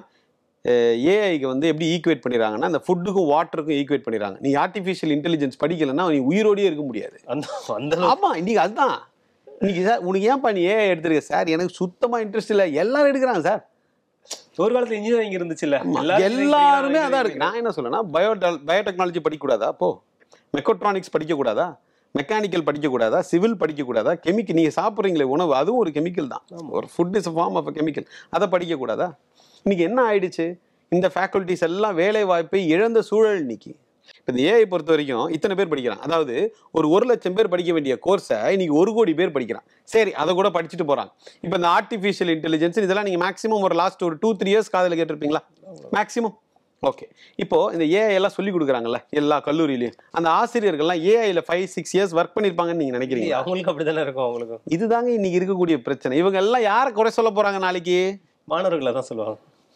ஏஐக்கு வந்து எப்படி ஈக்குவேட் பண்ணிடுறாங்கன்னா இந்த ஃபுட்டுக்கும் வாட்டருக்கும் ஈக்குவேட் பண்ணிடுறாங்க நீ ஆர்டிஃபிஷியல் இன்டெலிஜென்ஸ் படிக்கலைன்னா நீ உயிரோடயே இருக்க முடியாது அந்த அந்த அளவுக்கு ஆமா இன்னைக்கு அதுதான் இன்னைக்கு சார் உனக்கு ஏன்ப்பா நீ ஏஐ எடுத்திருக்க சார் எனக்கு சுத்தமா இன்ட்ரெஸ்ட் இல்லை எல்லாரும் எடுக்கிறாங்க சார் ஒரு காலத்துல இன்ஜினியரிங் இருந்துச்சுல்ல எல்லாருமே அதான் இருக்கு நான் என்ன சொல்றேன்னா பயோ பயோடெக்னாலஜி படிக்கக்கூடாதா போ மெக்கட்ரானிக்ஸ் படிக்கக்கூடாதா மெக்கானிக்கல் படிக்கக்கூடாதா சிவில் படிக்கக்கூடாதா கெமிக்கல் நீங்கள் சாப்பிட்றீங்களே உணவு அதுவும் ஒரு கெமிக்கல் தான் ஒரு food is form of chemical அதை படிக்கக்கூடாதா இன்னைக்கு என்ன ஆயிடுச்சு இந்த ஃபேக்கல்ட்டிஸ் எல்லாம் வேலை வாய்ப்பை இழந்த சூழல் இன்னைக்கு இப்போ இந்த ஏஐ பொறுத்த வரைக்கும் இத்தனை பேர் படிக்கிறான் அதாவது ஒரு ஒரு லட்சம் பேர் படிக்க வேண்டிய கோர்ஸை இன்னைக்கு ஒரு கோடி பேர் படிக்கிறான் சரி அதை கூட படிச்சுட்டு போறாங்க இப்போ இந்த ஆர்டிஃபிஷியல் இன்டெலிஜென்ஸ் இதெல்லாம் நீங்கள் மேக்ஸிமம் ஒரு லாஸ்ட் ஒரு டூ த்ரீ இயர்ஸ் காதில் கேட்டிருப்பீங்களா மேக்ஸிமம் ஓகே இப்போ இந்த ஏஐ எல்லாம் சொல்லி கொடுக்குறாங்கல்ல எல்லா கல்லூரியிலையும் அந்த ஆசிரியர்கள்லாம் ஏஐல ஃபைவ் சிக்ஸ் இயர்ஸ் ஒர்க் பண்ணியிருப்பாங்கன்னு நீங்க நினைக்கிறீங்க அவங்களுக்கு அப்படிதானே இருக்கும் அவங்களுக்கும் இதுதாங்க இன்னைக்கு இருக்கக்கூடிய பிரச்சனை இவங்க எல்லாம் யாரை குறை சொல்ல போறாங்க நாளைக்கு மாணவர்களை தான் சொல்லுவாங்க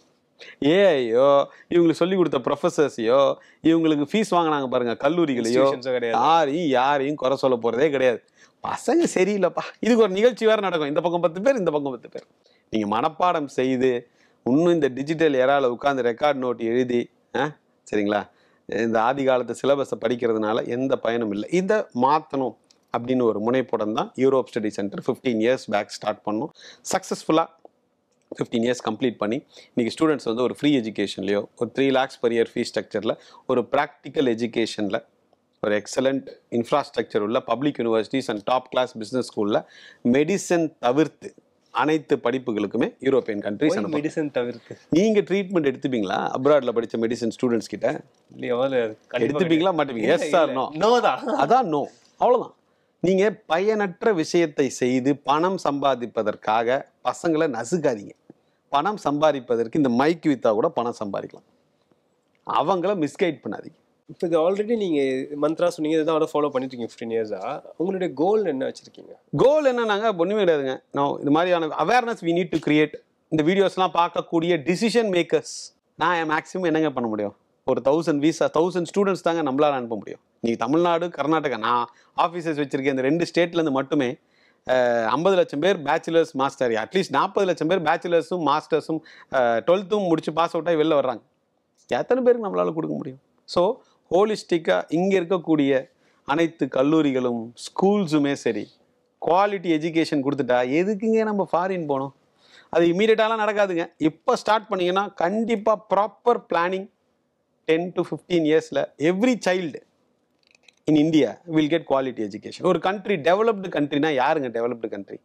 ஏஐயோ இவங்களுக்கு சொல்லி கொடுத்த ப்ரொஃபசர்ஸையோ இவங்களுக்கு ஃபீஸ் வாங்கினாங்க பாருங்க கல்லூரிகளையோ Institutions உம் கிடையாது யாரையும் யாரையும் குறை சொல்ல போறதே கிடையாது பசங்க சரியில்லைப்பா இதுக்கு ஒரு நிகழ்ச்சி வேற நடக்கும் இந்த பக்கம் பத்து பேர் இந்த பக்கம் பத்து பேர் நீங்க மனப்பாடம் செய்து இன்னும் இந்த டிஜிட்டல் எரால உட்காந்து ரெக்கார்ட் நோட் எழுதி ஆ, சரிங்களா இந்த ஆதி காலத்து சிலபஸை படிக்கிறதுனால எந்த பயனும் இல்லை இதை மாற்றணும் அப்படின்னு ஒரு முனைப்புடன் தான் Europe study centre fifteen years back start பண்ணோம் சக்ஸஸ்ஃபுல்லாக ஃபிஃப்டீன் இயர்ஸ் கம்ப்ளீட் பண்ணி இன்றைக்கி ஸ்டூடெண்ட்ஸ் வந்து ஒரு ஃப்ரீ எஜுகேஷன்லையோ ஒரு three lakhs per year fees ஸ்ட்ரக்சரில் ஒரு ப்ராக்டிக்கல் எஜுகேஷனில் ஒரு எக்ஸலண்ட் இன்ஃப்ராஸ்ட்ரக்சர் உள்ள public universities and top class business ஸ்கூலில் மெடிசன் தவிர்த்து அனைத்து படிப்புகளுக்குமே யூரோப்பியன் கண்ட்ரிஸ் அனுப்பும் மெடிசன் தவிர்த்து நீங்கள் ட்ரீட்மெண்ட் எடுத்துப்பீங்களா அப்ராடில் படித்த மெடிசன் ஸ்டூடெண்ட்ஸ் கிட்ட இல்லையா முதல்ல கண்டிப்பா எடுத்துப்பீங்களா மாட்டுவீங்க எஸ் சார் நோ நோ தான் அதான் நோ அவ்வளவுதான் நீங்க பயனற்ற விஷயத்தை செய்து பணம் சம்பாதிப்பதற்காக பசங்களை நசுக்காதீங்க பணம் சம்பாதிப்பதற்கு இந்த மைக் வித்தா கூட பணம் சம்பாதிக்கலாம் அவங்கள மிஸ்கைட் பண்ணாதீங்க இப்போ இது ஆல்ரெடி நீங்க மந்த்ரா சொன்னீங்க இதான் ஃபாலோ பண்ணிட்டு இருக்கீங்க ஃபிஃப்டீன் இயர்ஸா உங்களுடைய கோல் என்ன வச்சிருக்கீங்க கோல் என்னன்னாங்க ஒன்றுமே கிடையாதுங்க நான் இது மாதிரியான awareness we need to create இந்த வீடியோஸ்லாம் பார்க்கக்கூடிய டிசிஷன் மேக்கர்ஸ் நான் மேக்ஸிமம் என்னங்க பண்ண முடியும் ஒரு தௌசண்ட் வீசா தௌசண்ட் ஸ்டூடெண்ட்ஸ் தாங்க நம்மளால அனுப்ப முடியும் நீ தமிழ்நாடு கர்நாடகா நான் ஆஃபீஸர்ஸ் வச்சிருக்கேன் இந்த ரெண்டு ஸ்டேட்லேருந்து மட்டுமே ஐம்பது லட்சம் பேர் பேச்சுலர்ஸ் மாஸ்டர் அட்லீஸ்ட் நாற்பது லட்சம் பேர் பேச்சுலர்ஸும் மாஸ்டர்ஸும் டுவெல்த்தும் முடிச்சு பாஸ் அவுட் ஆகி வெளில வர்றாங்க எத்தனை பேருக்கு நம்மளால கொடுக்க முடியும் ஸோ ஹோலிஸ்டிக்காக இங்கே இருக்கக்கூடிய அனைத்து கல்லூரிகளும் ஸ்கூல்ஸுமே சரி குவாலிட்டி எஜுகேஷன் கொடுத்துட்டா எதுக்குங்க நம்ம ஃபாரின் போகணும் அது இமீடியட்டாலாம் நடக்காதுங்க இப்போ ஸ்டார்ட் பண்ணீங்கன்னா கண்டிப்பாக proper planning ten to fifteen இயர்ஸில் every child in India will get quality education ஒரு கண்ட்ரி டெவலப்டு கண்ட்ரினா யாருங்க டெவலப்டு கண்ட்ரி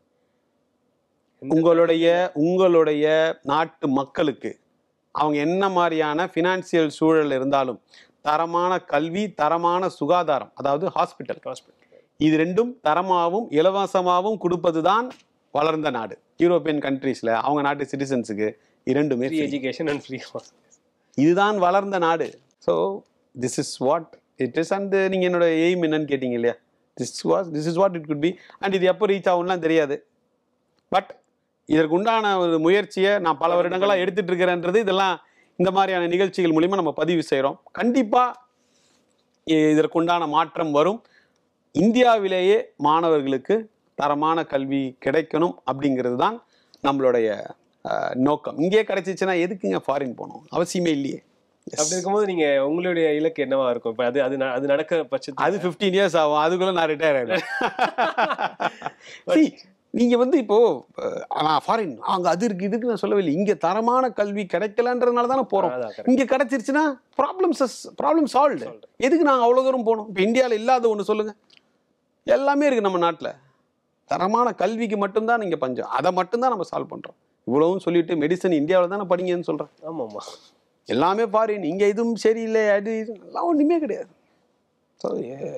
உங்களுடைய உங்களுடைய நாட்டு மக்களுக்கு அவங்க என்ன மாதிரியான ஃபினான்சியல் சூழல் இருந்தாலும் தரமான கல்வி தரமான சுகாதாரம் அதாவது ஹாஸ்பிட்டல் ஹாஸ்பிட்டல் இது ரெண்டும் தரமாகவும் இலவசமாகவும் கொடுப்பது தான் வளர்ந்த நாடு யூரோப்பியன் கண்ட்ரீஸில் அவங்க நாட்டு சிட்டிசன்ஸுக்கு இரண்டுமே free free. Education and free இதுதான் வளர்ந்த நாடு so this is what it is and நீங்கள் என்னோட எய்ம் என்னன்னு கேட்டீங்க இல்லையா this was this is what it could be and இது எப்போ ரீச் ஆகும்லாம் தெரியாது பட் இதற்கு உண்டான ஒரு முயற்சியை நான் பல வருடங்களாக எடுத்துட்டு இருக்கிறேன்றது இதெல்லாம் இந்த மாதிரியான நிகழ்ச்சிகள் மூலிமா நம்ம பதிவு செய்கிறோம் கண்டிப்பாக இதற்குண்டான மாற்றம் வரும் இந்தியாவிலேயே மாணவர்களுக்கு தரமான கல்வி கிடைக்கணும் அப்படிங்கிறது தான் நம்மளுடைய அஹ், நோக்கம் இங்கேயே கிடைச்சிச்சுன்னா எதுக்குங்க ஃபாரின் போகணும் அவசியமே இல்லையே அப்படி இருக்கும்போது நீங்க உங்களுடைய இலக்கு என்னவா இருக்கும் இப்ப அது அது ந- அது நடக்க பட்சத்தில் அது 15 இயர்ஸ் ஆகும் அதுக்குள்ள நான் ரிட்டையர் ஆயிடுவேன் See, நீங்க வந்து இப்போ அஹ், நான் ஃபாரின் அங்க அது இருக்கு இதுக்கு நான் சொல்லவே இல்லை இங்க தரமான கல்வி கிடைக்கலன்றதுனால தானே போறோம் அதான் correct. இங்க கிடைச்சிருச்சுன்னா ப்ராப்ளம்ஸ் ப்ராப்ளம் சால்வ்டு எதுக்கு நாங்க அவ்வளவு தூரம் போகணும் இப்போ இந்தியாவில் இல்லாத ஒன்று சொல்லுங்க எல்லாமே இருக்கு நம்ம நாட்டுல தரமான கல்விக்கு மட்டும்தான் நீங்க பஞ்சம் அதை மட்டும்தான் நம்ம சால்வ் பண்றோம் இவ்வளவும் சொல்லிட்டு மெடிசன் இந்தியாவில் தானே படிங்கன்னு சொல்றேன் ஆமா ஆமா எல்லாமே ஃபாரின் இங்க எதுவும் சரியில்லை அது இது எல்லாம் ஒண்ணுமே கிடையாது so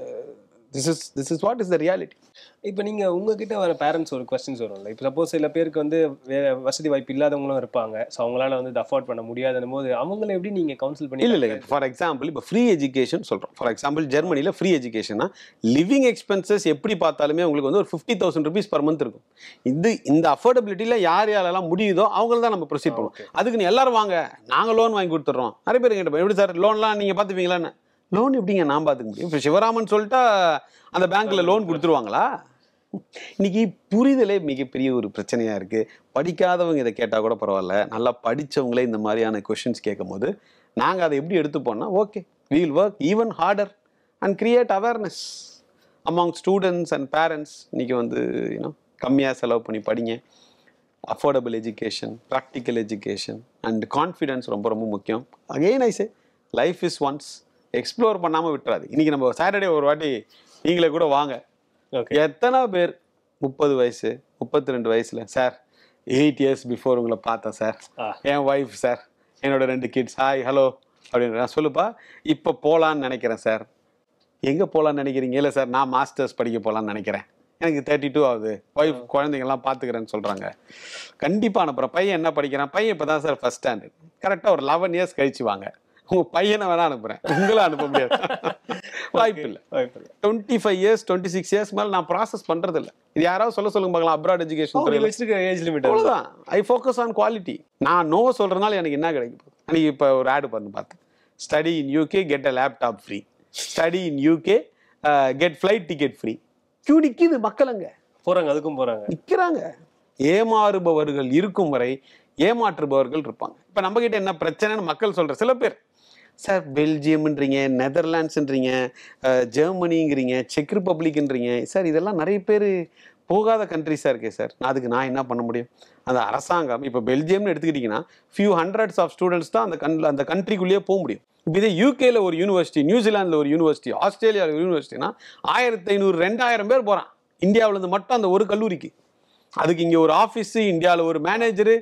this is this is what is the reality இப்போ நீங்க உங்ககிட்ட வர பேரண்ட்ஸ் ஒரு கொஸ்டின்ஸ் வரும்ல இப்போ சப்போஸ் சில பேருக்கு வந்து வேற வசதி வாய்ப்பு இல்லாதவங்களும் இருப்பாங்க ஸோ அவங்களால வந்து அஃபோர்ட் பண்ண முடியாதுன்னும் போது அவங்கள எப்படி நீங்க கவுன்சில் பண்ணி இல்ல இல்ல ஃபார் எக்ஸாம்பிள் இப்போ ஃப்ரீ எஜுகேஷன் சொல்றோம் ஃபார் எக்ஸாம்பிள் ஜெர்மனியில் ஃப்ரீ எஜுகேஷனா லிவிங் எக்ஸ்பென்சஸ் எப்படி பார்த்தாலுமே உங்களுக்கு வந்து ஒரு fifty thousand rupees per month இருக்கும் இது இந்த அஃபோர்டபிலிட்டியில் யார் யாரெல்லாம் முடியுதோ அவங்கள தான் நம்ம ப்ரொசீட் பண்ணுவோம் okay. அதுக்கு நீ எல்லாரும் வாங்க நாங்க லோன் வாங்கி கொடுத்துட்றோம் நிறைய பேர் கேட்டோம் எப்படி சார் லோன்லாம் நீங்க பார்த்துப்பீங்களான்னு லோன் எப்படிங்க நான் பார்த்துக்க முடியும் இப்போ சிவராமன் சொல்லிட்டா அந்த பேங்க்ல லோன் கொடுத்துருவாங்களா இன்னைக்கு புரிதலே மிகப்பெரிய ஒரு பிரச்சனையா இருக்கு படிக்காதவங்க இதை கேட்டா கூட பரவாயில்ல நல்லா படிச்சவங்களே இந்த மாதிரியான கொஷின்ஸ் கேட்கும்போது நாங்க அதை எப்படி எடுத்துப்போம்னா okay we'll work even harder and create awareness among students and parents இன்னைக்கு வந்து யூனோ கம்மியாக செலவு பண்ணி படிங்க affordable education practical education and confidence ரொம்ப ரொம்ப முக்கியம் again I say life is once explore பண்ணாமல் விட்டுறாது இன்னைக்கு நம்ம சாட்டர்டே ஒரு வாட்டி நீங்களே கூட வாங்க ஓகே எத்தனை பேர் முப்பது வயசு முப்பத்தி ரெண்டு வயசுல சார் எயிட் இயர்ஸ் பிஃபோர் உங்களை பார்த்தேன் சார் ஆ. என் ஒய்ஃப் சார் என்னோட ரெண்டு கிட்ஸ் ஹாய் ஹலோ அப்படின்னு நான் சொல்லுப்பா இப்போ போகலான்னு நினைக்கிறேன் சார் எங்கே போகலான்னு நினைக்கிறீங்க இல்லை சார் நான் மாஸ்டர்ஸ் படிக்க போகலான்னு நினைக்கிறேன் எனக்கு தேர்ட்டி டூ ஆகுது ஒய்ஃப் குழந்தைங்கள்லாம் பார்த்துக்கிறேன்னு சொல்கிறாங்க கண்டிப்பாக அனுப்புகிறேன் பையன் என்ன படிக்கிறான் பையன் இப்போ தான் சார் ஃபஸ்ட் ஸ்டாண்டர்ட் கரெக்டாக ஒரு லெவன் இயர்ஸ் கழிச்சு வாங்க உங்கள் பையனை வேணா அனுப்புகிறேன் உங்களை அனுப்ப முடியாது வாய்ப்பு இல்லை வாய்ப்பு இல்லை twenty five years twenty six years மேலே நான் ப்ராசஸ் பண்ணுறது இல்லை இது யாராவது சொல்ல சொல்லுங்க பார்க்கலாம் அப்ராட் எஜுகேஷன் நீங்க வச்சிருக்க ஏஜ் லிமிட் அவ்வளோதான் ஐ ஃபோக்கஸ் ஆன் குவாலிட்டி நான் நோ சொல்கிறதுனால எனக்கு என்ன கிடைக்கும் அன்னைக்கு இப்போ ஒரு ஆடு பண்ணு பார்த்தேன் study in UK get a laptop free study in UK get flight ticket free queue நிற்கிது மக்கள் அங்கே போறாங்க அதுக்கும் போறாங்க நிற்கிறாங்க ஏமாறுபவர்கள் இருக்கும் வரை ஏமாற்றுபவர்கள் இருப்பாங்க இப்போ நம்ம கிட்ட என்ன பிரச்சனைன்னு மக்கள் சொல்ற சில பேர் சார் பெல்ஜியம்ன்றீங்க நெதர்லாண்ட்ஸ்ன்றீங்க அஹ், ஜெர்மனிங்கிறீங்க செக் ரிப்பப்ளிக்ன்றீங்க சார் இதெல்லாம் நிறைய பேர் போகாத கண்ட்ரிஸாக இருக்கே சார் நான் அதுக்கு நான் என்ன பண்ண முடியும் அந்த அரசாங்கம் இப்போ பெல்ஜியம்னு எடுத்துக்கிட்டிங்கன்னா ஃபியூ ஹண்ட்ரட்ஸ் ஆஃப் ஸ்டூடெண்ட்ஸ் தான் அந்த கன் அந்த கண்ட்ரிக்குள்ளேயே போக முடியும் இப்போ இதே யூகேல ஒரு யூனிவர்சிட்டி நியூசிலாந்தில் ஒரு யூனிவர்சிட்டி ஆஸ்திரேலியாவில் ஒரு யூனிவர்சிட்டினா ஆயிரத்தி ஐநூறு ரெண்டாயிரம் பேர் போகிறான் இந்தியாவிலேருந்து மட்டும் அந்த ஒரு கல்லூரிக்கு அதுக்கு இங்கே ஒரு ஆஃபீஸு இந்தியாவில் ஒரு மேனேஜரு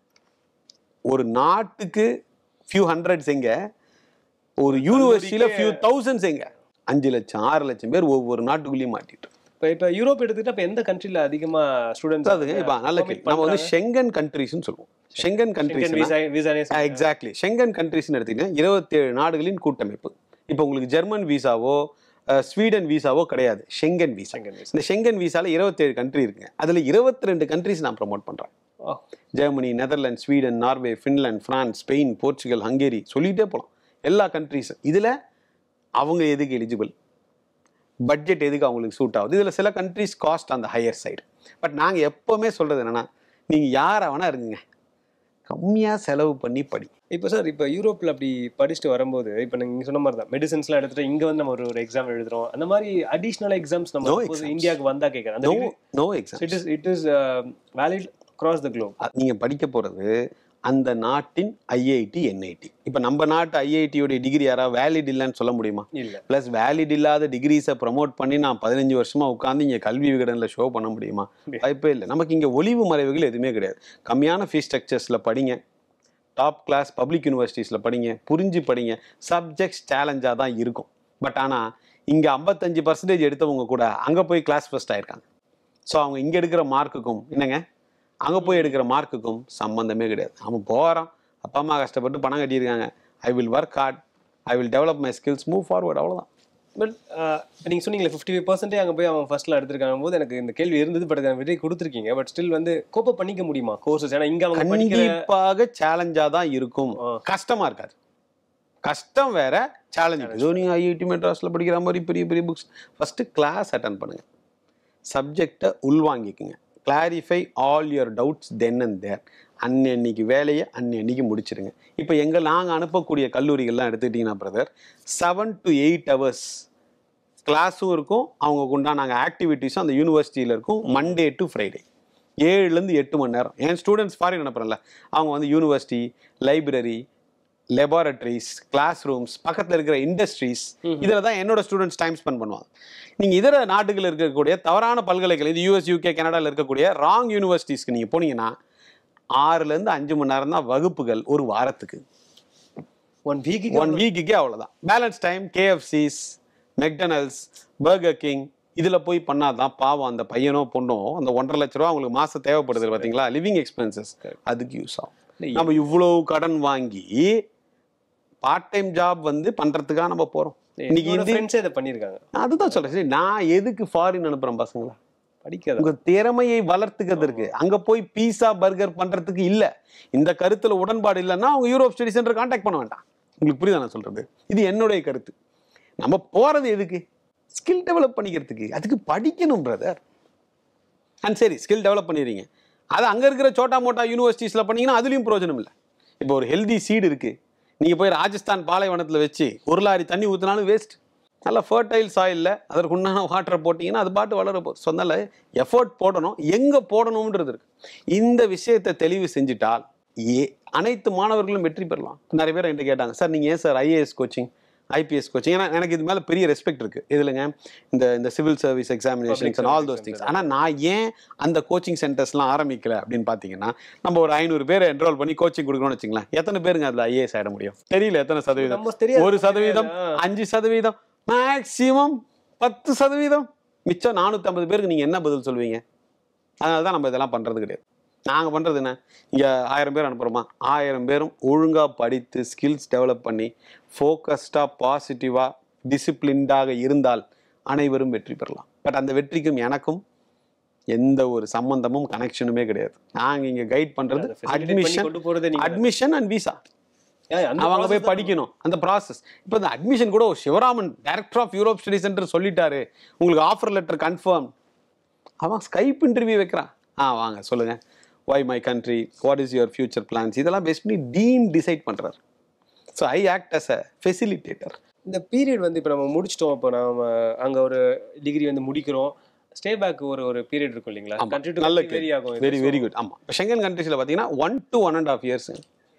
ஒரு நாட்டுக்கு ஃபியூ ஹண்ட்ரட்ஸ் எங்க ஒரு யூனிவர்சிட்டியில் ஃபியூ தௌசண்ட்ஸ் எங்க அஞ்சு லட்சம் ஆறு லட்சம் பேர் ஒவ்வொரு நாட்டுக்குள்ளேயும் மாட்டிட்டு இப்போ இப்போ யூரோப் எடுத்துக்கிட்டா இப்போ எந்த கண்ட்ரில அதிகமா ஸ்டூடெண்ட்ஸ் அதுங்க இப்போ நல்ல கேள்வி நம்ம வந்து ஷெங்கன் கண்ட்ரிஸ்னு சொல்லுவோம் ஷெங்கன் கண்ட்ரிஸ் விசா விசானே எக்ஸாக்ட்லி ஷெங்கன் கண்ட்ரிஸ்னு எடுத்தீங்கன்னா இருபத்தேழு நாடுகளின் கூட்டமைப்பு இப்போ உங்களுக்கு ஜெர்மன் வீசாவோ அஹ், ஸ்வீடன் வீசாவோ கிடையாது ஷெங்கன் வீசா Schengen visa. இந்த ஷெங்கன் வீசால இருபத்தேழு கண்ட்ரி இருக்குங்க அதுல இருபத்தி ரெண்டு கண்ட்ரிஸ் நான் ப்ரோமோட் பண்றேன் ஓ Germany Netherlands Sweden Norway Finland France Spain Portugal Hungary சொல்லிட்டே போகலாம் எல்லா கண்ட்ரிஸும் இதில் அவங்க எதுக்கு எலிஜிபிள் பட்ஜெட் எதுக்கு அவங்களுக்கு சூட் ஆகுது இதில் சில கண்ட்ரிஸ் காஸ்ட் அந்த ஹையர் சைடு பட் நாங்கள் எப்போவுமே சொல்கிறது என்னென்னா நீங்கள் யாரை வேணா இருங்க கம்மியாக செலவு பண்ணி படி இப்போ சார் இப்போ யூரோப்ல அப்படி படிச்சுட்டு வரும்போது இப்போ நீங்க சொன்ன மாதிரி தான் மெடிசன்ஸ்லாம் எடுத்துட்டு இங்க வந்து நம்ம ஒரு ஒரு எக்ஸாம் எழுதுறோம் அந்த மாதிரி அடிஷ்னல் எக்ஸாம்ஸ் நம்ம No suppose exams. இந்தியாவுக்கு வந்தா கேட்கறேன் அந்த no no exam it is it is valid cross the globe நீங்கள் படிக்க போகிறது அந்த நாட்டின் ஐஐடி என்ஐடி இப்போ நம்ம நாட்டு ஐஐடியோடைய டிகிரி யாராவது வேலிட் இல்லைன்னு சொல்ல முடியுமா இல்ல ப்ளஸ் வேலிட் இல்லாத டிகிரிஸை ப்ரமோட் பண்ணி நான் பதினஞ்சு வருஷமா உட்காந்து இங்கே கல்வி விகடனில் ஷோ பண்ண முடியுமா வாய்ப்பே இல்லை நமக்கு இங்கே ஒளிவு மறைவுகள் எதுவுமே கிடையாது கம்மியான ஃபீஸ் ஸ்ட்ரக்சர்ஸில் படிங்க டாப் கிளாஸ் பப்ளிக் யூனிவர்சிட்டிஸில் படிங்க புரிஞ்சு படிங்க சப்ஜெக்ட்ஸ் சேலஞ்சாக தான் இருக்கும் பட் ஆனால் இங்கே ஐம்பத்தஞ்சு பர்சன்டேஜ் எடுத்தவங்க கூட அங்கே போய் கிளாஸ் ஃபர்ஸ்ட் ஆயிருக்காங்க ஸோ அவங்க இங்கே எடுக்கிற மார்க்குக்கும் என்னங்க அங்கே போய் எடுக்கிற மார்க்குக்கும் சம்மந்தமே கிடையாது அவன் போகிறான் அப்பா அம்மா கஷ்டப்பட்டு பணம் கட்டியிருக்காங்க I will work hard I will develop my skills move forward அவ்வளோதான் பட் நீங்க சொன்னீங்களே ஃபிஃப்டி ஃபைவ் பர்சன்டே அங்கே போய் அவன் ஃபர்ஸ்ட்ல எடுத்திருக்காங்க போது எனக்கு இந்த கேள்வி இருந்தது பட் அதை விதை கொடுத்துருக்கீங்க பட் ஸ்டில் வந்து கோப்ப பண்ணிக்க முடியுமா கோர்சஸ் ஏன்னா இங்க அவங்க படிக்கிற கண்டிப்பாக சேலஞ்சா தான் இருக்கும் ஆ. கஷ்டமா இருக்காது கஷ்டம் வேற சேலஞ்ச் ஏதோ நீங்க ஐஐடி மெட்ராஸ்ல படிக்கிற மாதிரி பெரிய பெரிய புக்ஸ் ஃபர்ஸ்ட் கிளாஸ் அட்டன் பண்ணுங்க சப்ஜெக்டை உள்வாங்கிக்குங்க clarify all your doubts then and there அன்னன்னைக்கு வேலையை அன்னன்னைக்கு முடிச்சிருங்க இப்போ எங்க நாங்கள் அனுப்பக்கூடிய கல்லூரிகள்லாம் எடுத்துக்கிட்டிங்கன்னா brother seven to eight hours கிளாஸும் இருக்கும் அவங்களுக்கு உண்டான நாங்கள் ஆக்டிவிட்டீஸும் அந்த யூனிவர்சிட்டியில் இருக்கும் மண்டே டு ஃப்ரைடே ஏழுலேருந்து எட்டு மணி நேரம் என் ஸ்டூடெண்ட்ஸ் ஃபாரின் அனுப்புறேன்ல அவங்க வந்து university library laboratories class rooms பக்கத்தில் இருக்கிற இண்டஸ்ட்ரீஸ் இதில் தான் என்னோட ஸ்டூடெண்ட்ஸ் டைம் ஸ்பெண்ட் பண்ணுவாங்க நீங்கள் இதர நாடுகளில் இருக்கக்கூடிய தவறான பல்கலைக்கழகம் இது யூஎஸ் யூகே கனடாவில் இருக்கக்கூடிய ராங் யூனிவர்சிட்டிஸ்க்கு நீங்கள் போனீங்கன்னா ஆறுலேருந்து அஞ்சு மணி நேரம் தான் வகுப்புகள் ஒரு வாரத்துக்கு ஒன் வீக்கு ஒன் வீக்குக்கே அவ்வளோதான் balance time KFCs McDonald's Burger King இதில் போய் பண்ணாதான் பாவம் அந்த பையனோ பொண்ணோ அந்த ஒன்றரை லட்ச ரூபா அவங்களுக்கு மாதம் தேவைப்படுது பார்த்தீங்களா லிவிங் எக்ஸ்பென்சஸ் அதுக்கு யூஸ் ஆகும் நம்ம இவ்வளோ கடன் வாங்கி பார்ட் டைம் ஜாப் வந்து பண்ணுறதுக்காக நம்ம போகிறோம் இன்னைக்கு என்னோட இந்தி ஃப்ரெண்ட்ஸே இதை பண்ணியிருக்காங்க அதுதான் சொல்கிறேன் சரி நான் எதுக்கு ஃபாரின் அனுப்புகிறேன் பசங்களா படிக்காத உங்க திறமையை வளர்த்துக்கிறதுக்கு அங்க போய் பீஸா பர்கர் பண்றதுக்கு இல்ல இந்த கருத்துல உடன்பாடு இல்லைன்னா அவங்க யூரோப் ஸ்டடி சென்டர் காண்டாக்ட் பண்ண வேண்டாம் உங்களுக்கு புரியுதா நான் சொல்றது இது என்னுடைய கருத்து நம்ம போறது எதுக்கு ஸ்கில் டெவலப் பண்ணிக்கிறதுக்கு அதுக்கு படிக்கணும் பிரதர் அண்ட் சரி ஸ்கில் டெவலப் பண்ணிடுறீங்க அது அங்க இருக்கிற சோட்டா மோட்டா யூனிவர்சிட்டிஸ்ல பண்ணீங்கன்னா அதுலயும் பிரயோஜனம் இல்லை இப்போ ஒரு ஹெல்தி சீடு இருக்கு நீங்க போய் ராஜஸ்தான் பாலைவனத்துல வச்சு ஒரு லாரி தண்ணி ஊத்துனாலும் வேஸ்ட் நல்ல ஃபர்டைல் சாயில்ல அதற்கு உண்டான வாட்டரை போட்டிங்கன்னா அது பாட்டு வளர போகுது ஸோ அதனால எஃபோர்ட் போடணும் எங்க போடணும்ன்றது இருக்கு இந்த விஷயத்தை தெளிவு செஞ்சுட்டால் ஏ அனைத்து மாணவர்களும் வெற்றி பெறலாம் நிறைய பேர் என்கிட்ட கேட்டாங்க சார் நீங்க ஏன் sir IAS coaching IPS coaching ஏன்னா எனக்கு இது மேல பெரிய ரெஸ்பெக்ட் இருக்கு இதுலங்க இந்த இந்த civil service examinations and all those things ஆனா நான் ஏன் அந்த கோச்சிங் சென்டர்ஸ்லாம் ஆரம்பிக்கல அப்படின்னு பார்த்தீங்கன்னா நம்ம ஒரு ஐநூறு பேரை என்ரோல் பண்ணி கோச்சிங் கொடுக்கணும்னு வச்சுங்களேன் எத்தனை பேருங்க அதுல ஐஏஎஸ் ஆயிட முடியும் தெரியல எத்தனை சதவீதம் நம்ம தெரியாது. ஒரு சதவீதம் ஆ. அஞ்சு சதவீதம் மேக்சிமம் பத்து சதவீதம் மிச்சம் நானூற்றம்பது பேருக்கு நீங்கள் என்ன பதில் சொல்வீங்க அதனால தான் நம்ம இதெல்லாம் பண்ணுறது கிடையாது நாங்கள் பண்ணுறது என்ன இங்கே ஆயிரம் பேர் அனுப்புகிறோமா ஆயிரம் பேரும் ஒழுங்காக படித்து ஸ்கில்ஸ் டெவலப் பண்ணி ஃபோக்கஸ்டாக பாசிட்டிவாக டிசிப்ளின்டாக இருந்தால் அனைவரும் வெற்றி பெறலாம் பட் அந்த வெற்றிக்கும் எனக்கும் எந்த ஒரு சம்பந்தமும் கனெக்ஷனுமே கிடையாது நாங்கள் இங்கே கைட் பண்ணுறது அதை facilitate பண்ணி அட்மிஷன் கொண்டு போறதே நீங்க அட்மிஷன் அண்ட் விசா ஏன் அந்த அவங்க process போய் தான் படிக்கணும் அந்த ப்ராசஸ் இப்போ இந்த அட்மிஷன் கூட Sivaraman director of Europe study centre சொல்லிட்டாரு உங்களுக்கு ஆஃபர் லெட்டர் கன்ஃபார்ம் அவன் ஸ்கைப் இன்டர்வியூ வைக்கிறான் ஆ வாங்க சொல்லுங்க why my country what is your future plans இதெல்லாம் பேஸ் பண்ணி டீன் டிசைட் பண்றாரு so I act as a facilitator இந்த பீரியட் வந்து இப்போ நம்ம முடிச்சிட்டோம் இப்போ நம்ம அங்க ஒரு டிகிரி வந்து முடிக்கிறோம் ஸ்டே பேக் ஒரு ஒரு பீரியட் இருக்கும் இல்லைங்களா ஆமா. கண்ட்ரி நல்ல டு வெரி ஆகும் வெரி வெரி குட் ஆமாம் இப்போ ஷெங்கன் கண்ட்ரீஸில் பார்த்தீங்கன்னா one to one and half years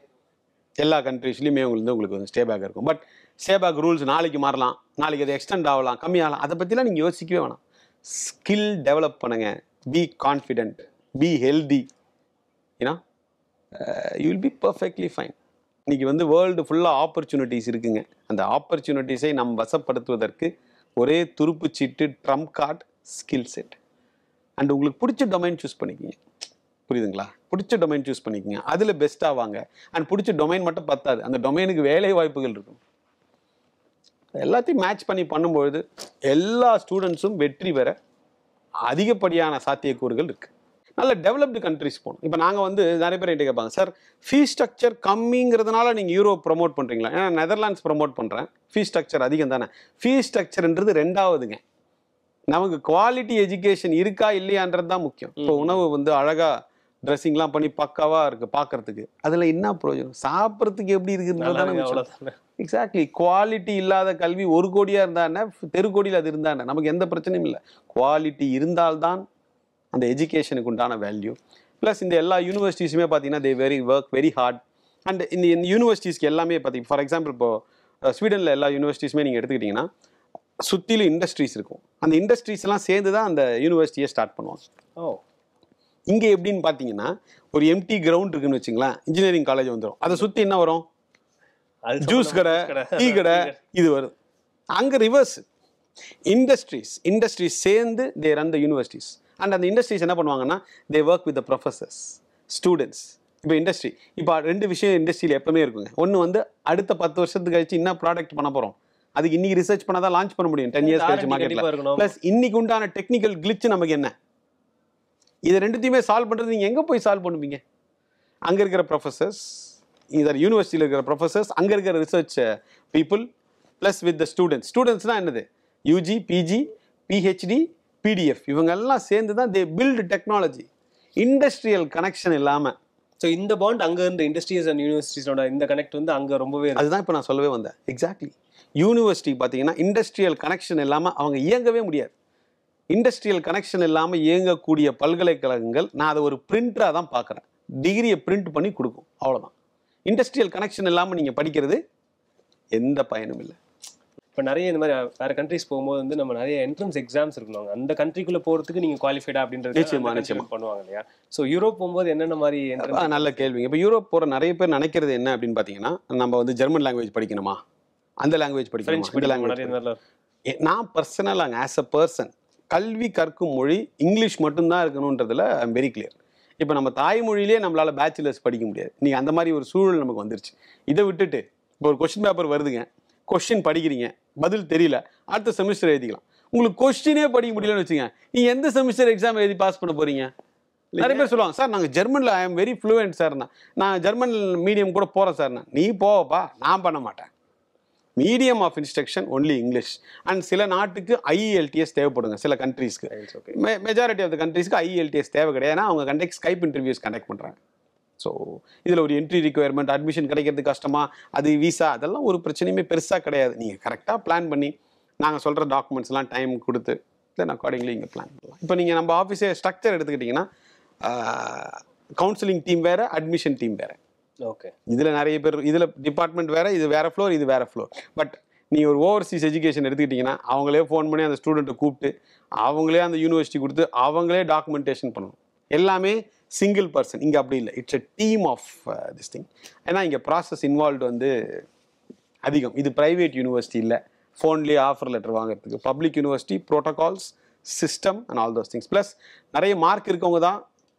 எல்லா கண்ட்ரீஸ்லையுமே உங்களுக்கு வந்து உங்களுக்கு வந்து ஸ்டே பேக் இருக்கும் பட் ஸ்டே பேக் ரூல்ஸ் நாளைக்கு மாறலாம் நாளைக்கு அது எக்ஸ்டெண்ட் ஆகலாம் கம்மியாகலாம் அதை பற்றிலாம் நீங்கள் யோசிக்கவே வேணாம் ஸ்கில் டெவலப் பண்ணுங்க பி கான்ஃபிடென்ட் பி ஹெல்தி ஏன்னா you will be perfectly fine இன்னைக்கு வந்து வேர்ல்டு ஃபுல்லாக ஆப்பர்ச்சுனிட்டிஸ் இருக்குங்க அந்த ஆப்பர்ச்சுனிட்டிஸை நம் வசப்படுத்துவதற்கு ஒரே துருப்பு சீட்டு trump card skill set and உங்களுக்கு பிடிச்ச டொமைன் சூஸ் பண்ணிக்கிங்க புரியுதுங்களா பிடிச்ச டொமைன் சூஸ் பண்ணிக்கங்க அதில் பெஸ்ட்டாக வாங்க அண்ட் பிடிச்ச டொமைன் மட்டும் பத்தாது அந்த டொமைனுக்கு வேலை வாய்ப்புகள் இருக்கும் எல்லாத்தையும் மேட்ச் பண்ணி பண்ணும்பொழுது எல்லா ஸ்டூடெண்ட்ஸும் வெற்றி பெற அதிகப்படியான சாத்தியக்கூறுகள் இருக்கு நல்ல டெவலப்டு கண்ட்ரிஸ் போகணும் இப்போ நாங்கள் வந்து நிறைய பேர் என்கிட்ட கேட்பாங்க சார் ஃபீஸ் ஸ்ட்ரக்சர் கம்மிங்கிறதுனால நீங்கள் யூரோப் ப்ரோமோட் பண்ணுறீங்களா ஏன்னா நெதர்லாண்ட்ஸ் ப்ரோமோட் பண்ணுறேன் ஃபீஸ் ஸ்ட்ரக்சர் அதிகம் தானே ஃபீஸ் ஸ்ட்ரக்சர்ன்றது ரெண்டாவதுங்க நமக்கு குவாலிட்டி எஜுகேஷன் இருக்கா இல்லையான்றது தான் முக்கியம் இப்போ உணவு வந்து அழகா ட்ரெஸ்ஸிங்லாம் பண்ணி பக்காவா இருக்கு பார்க்கறதுக்கு அதுல என்ன பிரயோஜனம் சாப்பிட்றதுக்கு எப்படி இருக்குன்றது தானே முக்கியம். அவ்வளோதான் எக்ஸாக்ட்லி குவாலிட்டி இல்லாத கல்வி ஒரு கோடியா இருந்தா என்ன தெருக்கோடியில் அது இருந்தா என்ன நமக்கு எந்த பிரச்சனையும் இல்லை குவாலிட்டி இருந்தால்தான் அந்த எஜுகேஷனுக்கு உண்டான வேல்யூ ப்ளஸ் இந்த எல்லா யூனிவர்சிட்டிஸுமே பார்த்தீங்கன்னா they very work very hard and இந்த இந்த யூனிவர்சிட்டிஸ்க்கு எல்லாமே பார்த்தீங்க ஃபார் எக்ஸாம்பிள் இப்போ ஸ்வீடனில் எல்லா யூனிவர்சிட்டிஸுமே நீங்கள் எடுத்துக்கிட்டிங்கன்னா சுற்றிலும் இண்டஸ்ட்ரீஸ் இருக்கும் அந்த இண்டஸ்ட்ரீஸ் எல்லாம் சேர்ந்து தான் அந்த யூனிவர்சிட்டியை ஸ்டார்ட் பண்ணுவாங்க ஓ இங்கே எப்படின்னு பார்த்தீங்கன்னா ஒரு எம்டி கிரவுண்ட் இருக்குன்னு வச்சுங்களேன் இன்ஜினியரிங் காலேஜ் வந்துடும் அதை சுற்றி என்ன வரும் அது ஜூஸ் கடை டீ கடை இது வருது அங்கே ரிவர்ஸ் இண்டஸ்ட்ரீஸ் இண்டஸ்ட்ரீஸ் சேர்ந்து they run the universities and அந்த இண்டஸ்ட்ரீஸ் என்ன பண்ணுவாங்கன்னா they work with the professors students இப்போ இண்டஸ்ட்ரி இப்போ ரெண்டு விஷயம் இண்டஸ்ட்ரியில் எப்பவுமே இருக்குங்க ஒன்று வந்து அடுத்த பத்து வருஷத்துக்கு கழிச்சு என்ன ப்ராடக்ட் பண்ண போகிறோம் அதுக்கு இன்னைக்கு ரிசர்ச் பண்ணாதான் தான் லான்ச் பண்ண முடியும் டென் இயர்ஸ் கழிச்சு R&D மார்க்கெட்ல கண்டிப்பா இருக்கணும் ப்ளஸ் இன்னைக்கு உண்டான டெக்னிக்கல் கிளிச் நமக்கு என்ன இது ரெண்டுத்தையுமே சால்வ் பண்றது நீங்க எங்க போய் சால்வ் பண்ணுவீங்க அங்க இருக்கிற ப்ரொஃபசர்ஸ் இதர் யூனிவர்சிட்டியில் இருக்கிற ப்ரொஃபசர்ஸ் அங்க இருக்கிற research people plus with the students ஸ்டூடெண்ட்ஸ்னா என்னது யூஜி பிஜி பிஹெச்டி பிடிஎஃப் இவங்க எல்லாம் சேர்ந்து தான் they build technology industrial connection இல்லாம ஸோ இந்த பாண்ட் அங்க இருந்த இண்டஸ்ட்ரீஸ் அண்ட் யூனிவர்சிட்டிஸோட இந்த கனெக்ட் வந்து அங்க ரொம்பவே இருக்கு அதுதான் இப்போ நான் சொல்லவே வந்தேன் எக்ஸாக்ட்லி யூனிவர்சிட்டி பார்த்தீங்கன்னா இண்டஸ்ட்ரியல் கனெக்ஷன் இல்லாமல் அவங்க இயங்கவே முடியாது இண்டஸ்ட்ரியல் கனெக்ஷன் இல்லாமல் இயங்கக்கூடிய பல்கலைக்கழகங்கள் நான் அதை ஒரு பிரிண்டராக தான் பார்க்குறேன் டிகிரியை பிரிண்ட் பண்ணி கொடுக்கும் அவ்வளோதான் இண்டஸ்ட்ரியல் கனெக்ஷன் இல்லாமல் நீங்கள் படிக்கிறது எந்த பயனும் இல்லை இப்போ நிறைய இந்த மாதிரி வேற கண்ட்ரிஸ் போகும்போது வந்து நம்ம நிறைய என்ட்ரன்ஸ் எக்ஸாம்ஸ் இருக்கணும் அந்த கண்ட்ரிக்குள்ள போறதுக்கு நீங்க குவாலிஃபைடா அப்படின்றது நிச்சயமா, அந்த நிச்சயமா. country பண்ணுவாங்க இல்லையா ஸோ யூரோப் போகும்போது என்னென்ன மாதிரி entrance- ஆ, நல்ல கேள்விங்க இப்போ யூரோப் போகிற நிறைய பேர் நினைக்கிறது என்ன அப்படின்னு பார்த்தீங்கன்னா நம்ம வந்து ஜெர்மன் லாங்குவேஜ் படிக்கணுமா அந்த லாங்குவேஜ் French படிக்கணுமா இந்த படிக்கணும் நிறைய லாங்குவேஜ் இந்த மாதிரிலாம் எ- நான் பர்சனலாங்க ஆஸ் அ பர்சன் கல்வி கற்கும் மொழி இங்கிலீஷ் மட்டும்தான் இருக்கணுன்றதுல ஐம் வெரி கிளியர் இப்போ நம்ம தாய்மொழியிலே நம்மளால பேச்சுலர்ஸ் படிக்க முடியாது நீங்க அந்த மாதிரி ஒரு சூழல் நமக்கு வந்துருச்சு இதை விட்டுட்டு இப்போ ஒரு கொஸ்டின் பேப்பர் வருதுங்க கொஸ்டின் படிக்கிறீங்க பதில் தெரியல அடுத்த செமிஸ்டர் எழுதிக்கலாம் உங்களுக்கு கொஸ்டினே படிக்க முடியலன்னு வச்சுங்க நீங்க எந்த செமிஸ்டர் எக்ஸாம் எழுதி பாஸ் பண்ண போறீங்க நிறைய பேர் சொல்லுவாங்க சார் நாங்கள் ஜெர்மனில் I am very fluent sir நான் ஜெர்மன் மீடியம் கூட போகிறேன் சார் நீ போவப்பா நான் பண்ண மாட்டேன் medium of instruction only English and சில நாட்டுக்கு ஐஇஎல்டிஎஸ் தேவைப்படுங்க சில கண்ட்ரீஸ்க்கு It's okay. Majority of the கண்ட்ரீஸ்க்கு ஐஇஎல்டிஎஸ் தேவை கிடையாது ஏன்னா அவங்க கண்டக்ட் ஸ்கைப் இன்டர்வியூஸ் கண்டக்ட் பண்ணுறாங்க ஸோ இதில் ஒரு என்ட்ரி ரிக்குயர்மெண்ட் அட்மிஷன் கிடைக்கிறது கஷ்டமா அது விசா அதெல்லாம் ஒரு பிரச்சனையுமே பெருசாக கிடையாது நீங்கள் கரெக்டாக பிளான் பண்ணி நாங்கள் சொல்கிற டாக்குமெண்ட்ஸ்லாம் டைம் கொடுத்து தென் அக்கார்டிங்லி இங்கே பிளான் பண்ணலாம் இப்போ நீங்கள் நம்ம ஆஃபீஸே ஸ்ட்ரக்சர் எடுத்துக்கிட்டிங்கன்னா கவுன்சிலிங் டீம் வேறு அட்மிஷன் டீம் வேறு ஓகே இதில் நிறைய பேர் இதில் டிபார்ட்மெண்ட் வேற இது வேற ஃப்ளோர் இது வேற ஃப்ளோர் பட் நீ ஒரு ஓவர்சீஸ் எஜுகேஷன் எடுத்துக்கிட்டிங்கன்னா அவங்களே ஃபோன் பண்ணி அந்த ஸ்டூடெண்ட்டை கூப்பிட்டு அவங்களே அந்த யூனிவர்சிட்டி கொடுத்து அவங்களே டாக்குமெண்டேஷன் பண்ணணும் எல்லாமே சிங்கிள் பர்சன் இங்கே அப்படி இல்லை it's a team of this thing ஏன்னா இங்கே ப்ராசஸ் இன்வால்வ்டு வந்து அதிகம் இது ப்ரைவேட் யூனிவர்சிட்டி இல்லை ஃபோன்லேயே ஆஃபர் லெட்டர் வாங்குறதுக்கு public university protocols system and all those things plus நிறைய மார்க் இருக்கவங்க தான்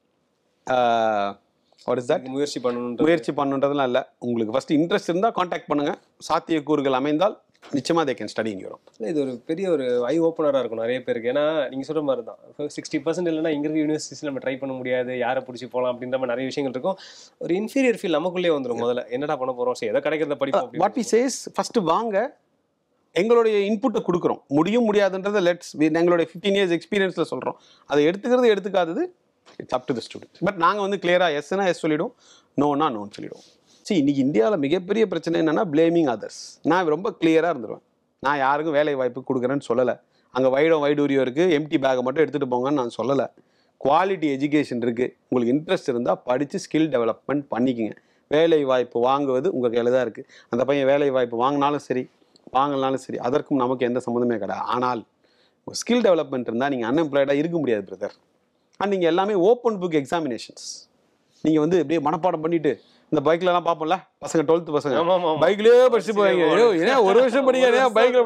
வாட் இஸ் தட் முயற்சி பண்ணணும் முயற்சி பண்ணுன்றதுலாம் இல்லை உங்களுக்கு ஃபர்ஸ்ட் இன்ட்ரெஸ்ட் இருந்தால் காண்டாக்ட் பண்ணுங்க சாத்தியக்கூறுகள் அமைந்தால் நிச்சயமா they can study in Europe இது ஒரு பெரிய ஒரு ஐ ஓப்பனரா இருக்கும் நிறைய பேருக்கு ஏன்னா நீங்க சொல்ற மாதிரி தான் சிக்ஸ்டி பர்சன்ட் இல்லைன்னா இங்க இருக்க யூனிவர்சிட்டிஸ் நம்ம ட்ரை பண்ண முடியாது யாரை பிடிச்சி போகலாம் அப்படின்ற மாதிரி நிறைய விஷயங்கள் இருக்கும் ஒரு இன்ஃபீரியர் ஃபீல் நமக்குள்ளே வந்துடும் முதல்ல என்னடா பண்ண போறோம் சரி எதை கிடைக்கிறத படிப்போம் அப்படின்னு. வாட் வி சேஸ் ஃபர்ஸ்ட் வாங்க எங்களுடைய இன்புட்டை கொடுக்குறோம் முடியும் முடியாதுன்றதை லெட்ஸ் எங்களுடைய ஃபிஃப்டீன் இயர்ஸ் எக்ஸ்பீரியன்ஸில் சொல்கிறோம் அதை எடுத்துக்கிறது எடுத்துக்காதது it's up to the student but நாங்கள் வந்து கிளியராக எஸ்னா எஸ் சொல்லிடும் நோனா நோன்னு சொல்லிடுவோம் சரி இன்னைக்கு இந்தியாவில் மிகப்பெரிய பிரச்சனை என்னன்னா பிளேமிங் அதர்ஸ் நான் ரொம்ப கிளியராக இருந்துருவேன் நான் யாருக்கும் வேலை வாய்ப்பு கொடுக்குறேன்னு சொல்லலை அங்கே வைடம் வைடூரியம் இருக்குது எம்டி பேக்கை மட்டும் எடுத்துகிட்டு போங்கன்னு நான் சொல்லலை குவாலிட்டி எஜுகேஷன் இருக்குது உங்களுக்கு இன்ட்ரெஸ்ட் இருந்தால் படித்து ஸ்கில் டெவலப்மெண்ட் பண்ணிக்கங்க வேலை வாய்ப்பு வாங்குவது உங்கள் கையில் தான் இருக்குது அந்த பையன் வேலை வாய்ப்பு வாங்கினாலும் சரி வாங்கினாலும் சரி அதற்கும் நமக்கு எந்த சம்மந்தமே கிடையாது ஆனால் ஸ்கில் டெவலப்மெண்ட் இருந்தால் நீங்கள் அன்எம்ப்ளாய்டாக இருக்க முடியாது பிரதர் அண்ட் நீங்கள் எல்லாமே ஓப்பன் புக் எக்ஸாமினேஷன்ஸ் நீங்கள் வந்து அப்படியே மனப்பாடம் பண்ணிட்டு இந்த பைக்ல எல்லாம் பார்ப்போம்ல பசங்க டுவெல்த் பசங்க ஆமா, ஆமா, ஆமா. பைக்லயே படிச்சு போவாங்க ஐயோ ஏன் ஒரு வருஷம் படிக்காதே பைக்ல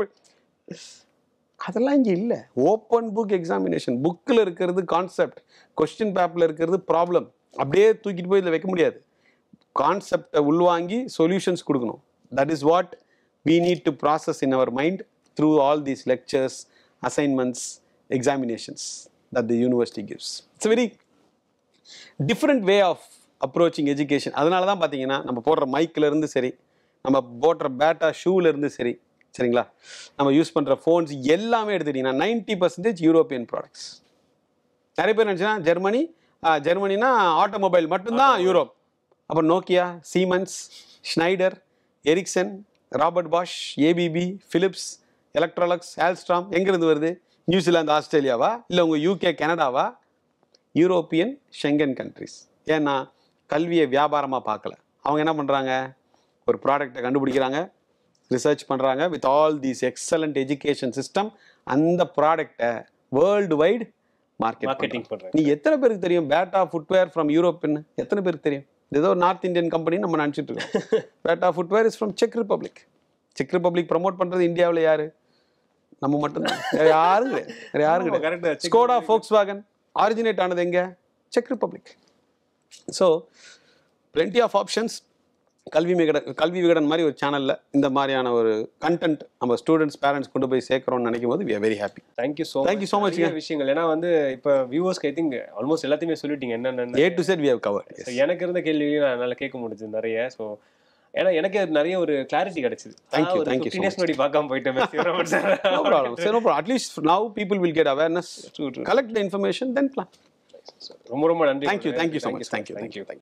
அதெல்லாம் இங்க இல்ல ஓப்பன் புக் எக்ஸாமினேஷன் புக்கில் இருக்கிறது கான்செப்ட் கொஸ்டின் பேப்பர்ல இருக்கிறது ப்ராப்ளம் அப்படியே தூக்கிட்டு போய் இதில் வைக்க முடியாது கான்செப்டை உள்வாங்கி சொல்யூஷன்ஸ் கொடுக்கணும் that is what we need to process in our mind through all these lectures assignments examinations that the university gives it's very different way of approaching education அதனால தான் பார்த்தீங்கன்னா நம்ம போடுற மைக்ல இருந்து சரி நம்ம போடுற பேட்டா ஷூல இருந்து சரி சரிங்களா நம்ம யூஸ் பண்ற ஃபோன்ஸ் எல்லாமே எடுத்துக்கிட்டிங்கன்னா நைன்டி பர்சன்டேஜ் யூரோப்பியன் ப்ராடக்ட்ஸ் நிறைய பேர் நினச்சா ஜெர்மனி ஆ, ஜெர்மனினா ஆட்டோமொபைல் மட்டும்தான் யூரோப் அப்போ Nokia Siemens Schneider Ericsson Robert Bosch ABB Philips Electrolux Alstom எங்கேருந்து வருது நியூசிலாந்து ஆஸ்திரேலியாவா இல்லை உங்கள் யூகே கனடாவா யூரோப்பியன் ஷெங்கன் கண்ட்ரிஸ் ஏன்னா கல்வியை வியாபாரமாக பார்க்கல அவங்க என்ன பண்ணுறாங்க ஒரு ப்ராடக்ட்டை கண்டுபிடிக்கிறாங்க ரிசர்ச் பண்ணுறாங்க with all these excellent education system அந்த ப்ராடக்டை வேர்ல்டு வைடு மார்க்கெட் மார்க்கெட்டிங் பண்றாங்க நீ எத்தனை பேருக்கு தெரியும் பேட்டா ஃபுட்வேர் ஃப்ரம் யூரோப்னு எத்தனை பேருக்கு தெரியும் இது ஏதோ நார்த் இந்தியன் கம்பெனி நம்ம நினச்சிட்டு இருக்கோம் பேட்டா footwear is from check republic check republic promote பண்ணுறது இந்தியாவில் யாரு நம்ம மட்டும்தான் வேற யாரும் கிடையாது வேற யாரும் ஆமா, கிடையாது correct. Czech Skoda Volkswagen originate ஆனது எங்க செக் Republic so plenty of options Kalvi Vikatan கல்வி விகடன் மாதிரி ஒரு சேனலில் இந்த மாதிரியான ஒரு கண்டென்ட் நம்ம ஸ்டூடெண்ட்ஸ் பேரண்ட்ஸ் கொண்டு போய் சேர்க்குறோம்னு நினைக்கும் போது we very happy thank you so Thank you so much, நிறைய விஷயங்கள் ஏன்னா வந்து இப்போ வியூவர்ஸ்க்கு ஐ திங்க் ஆல்மோஸ்ட் எல்லாத்தையுமே சொல்லிட்டீங்க என்னென்ன A to Z we have cover So, எனக்கு இருந்த கேள்வியும் நான் நல்லா கேட்க முடிஞ்சது நிறைய ஸோ ஏன்னா எனக்கு அது நிறைய ஒரு கிளாரிட்டி கிடைச்சது Thank you, ஒரு thank you so 15 years முன்னாடி பார்க்காம போயிட்டேன் Messi robot sir no problem. So no problem. At least now people will get awareness, True, true. collect the information, then plan. ரொம்ப ரொம்ப நன்றி Thank you, thank you so much. Thank you, thank you. Thank you.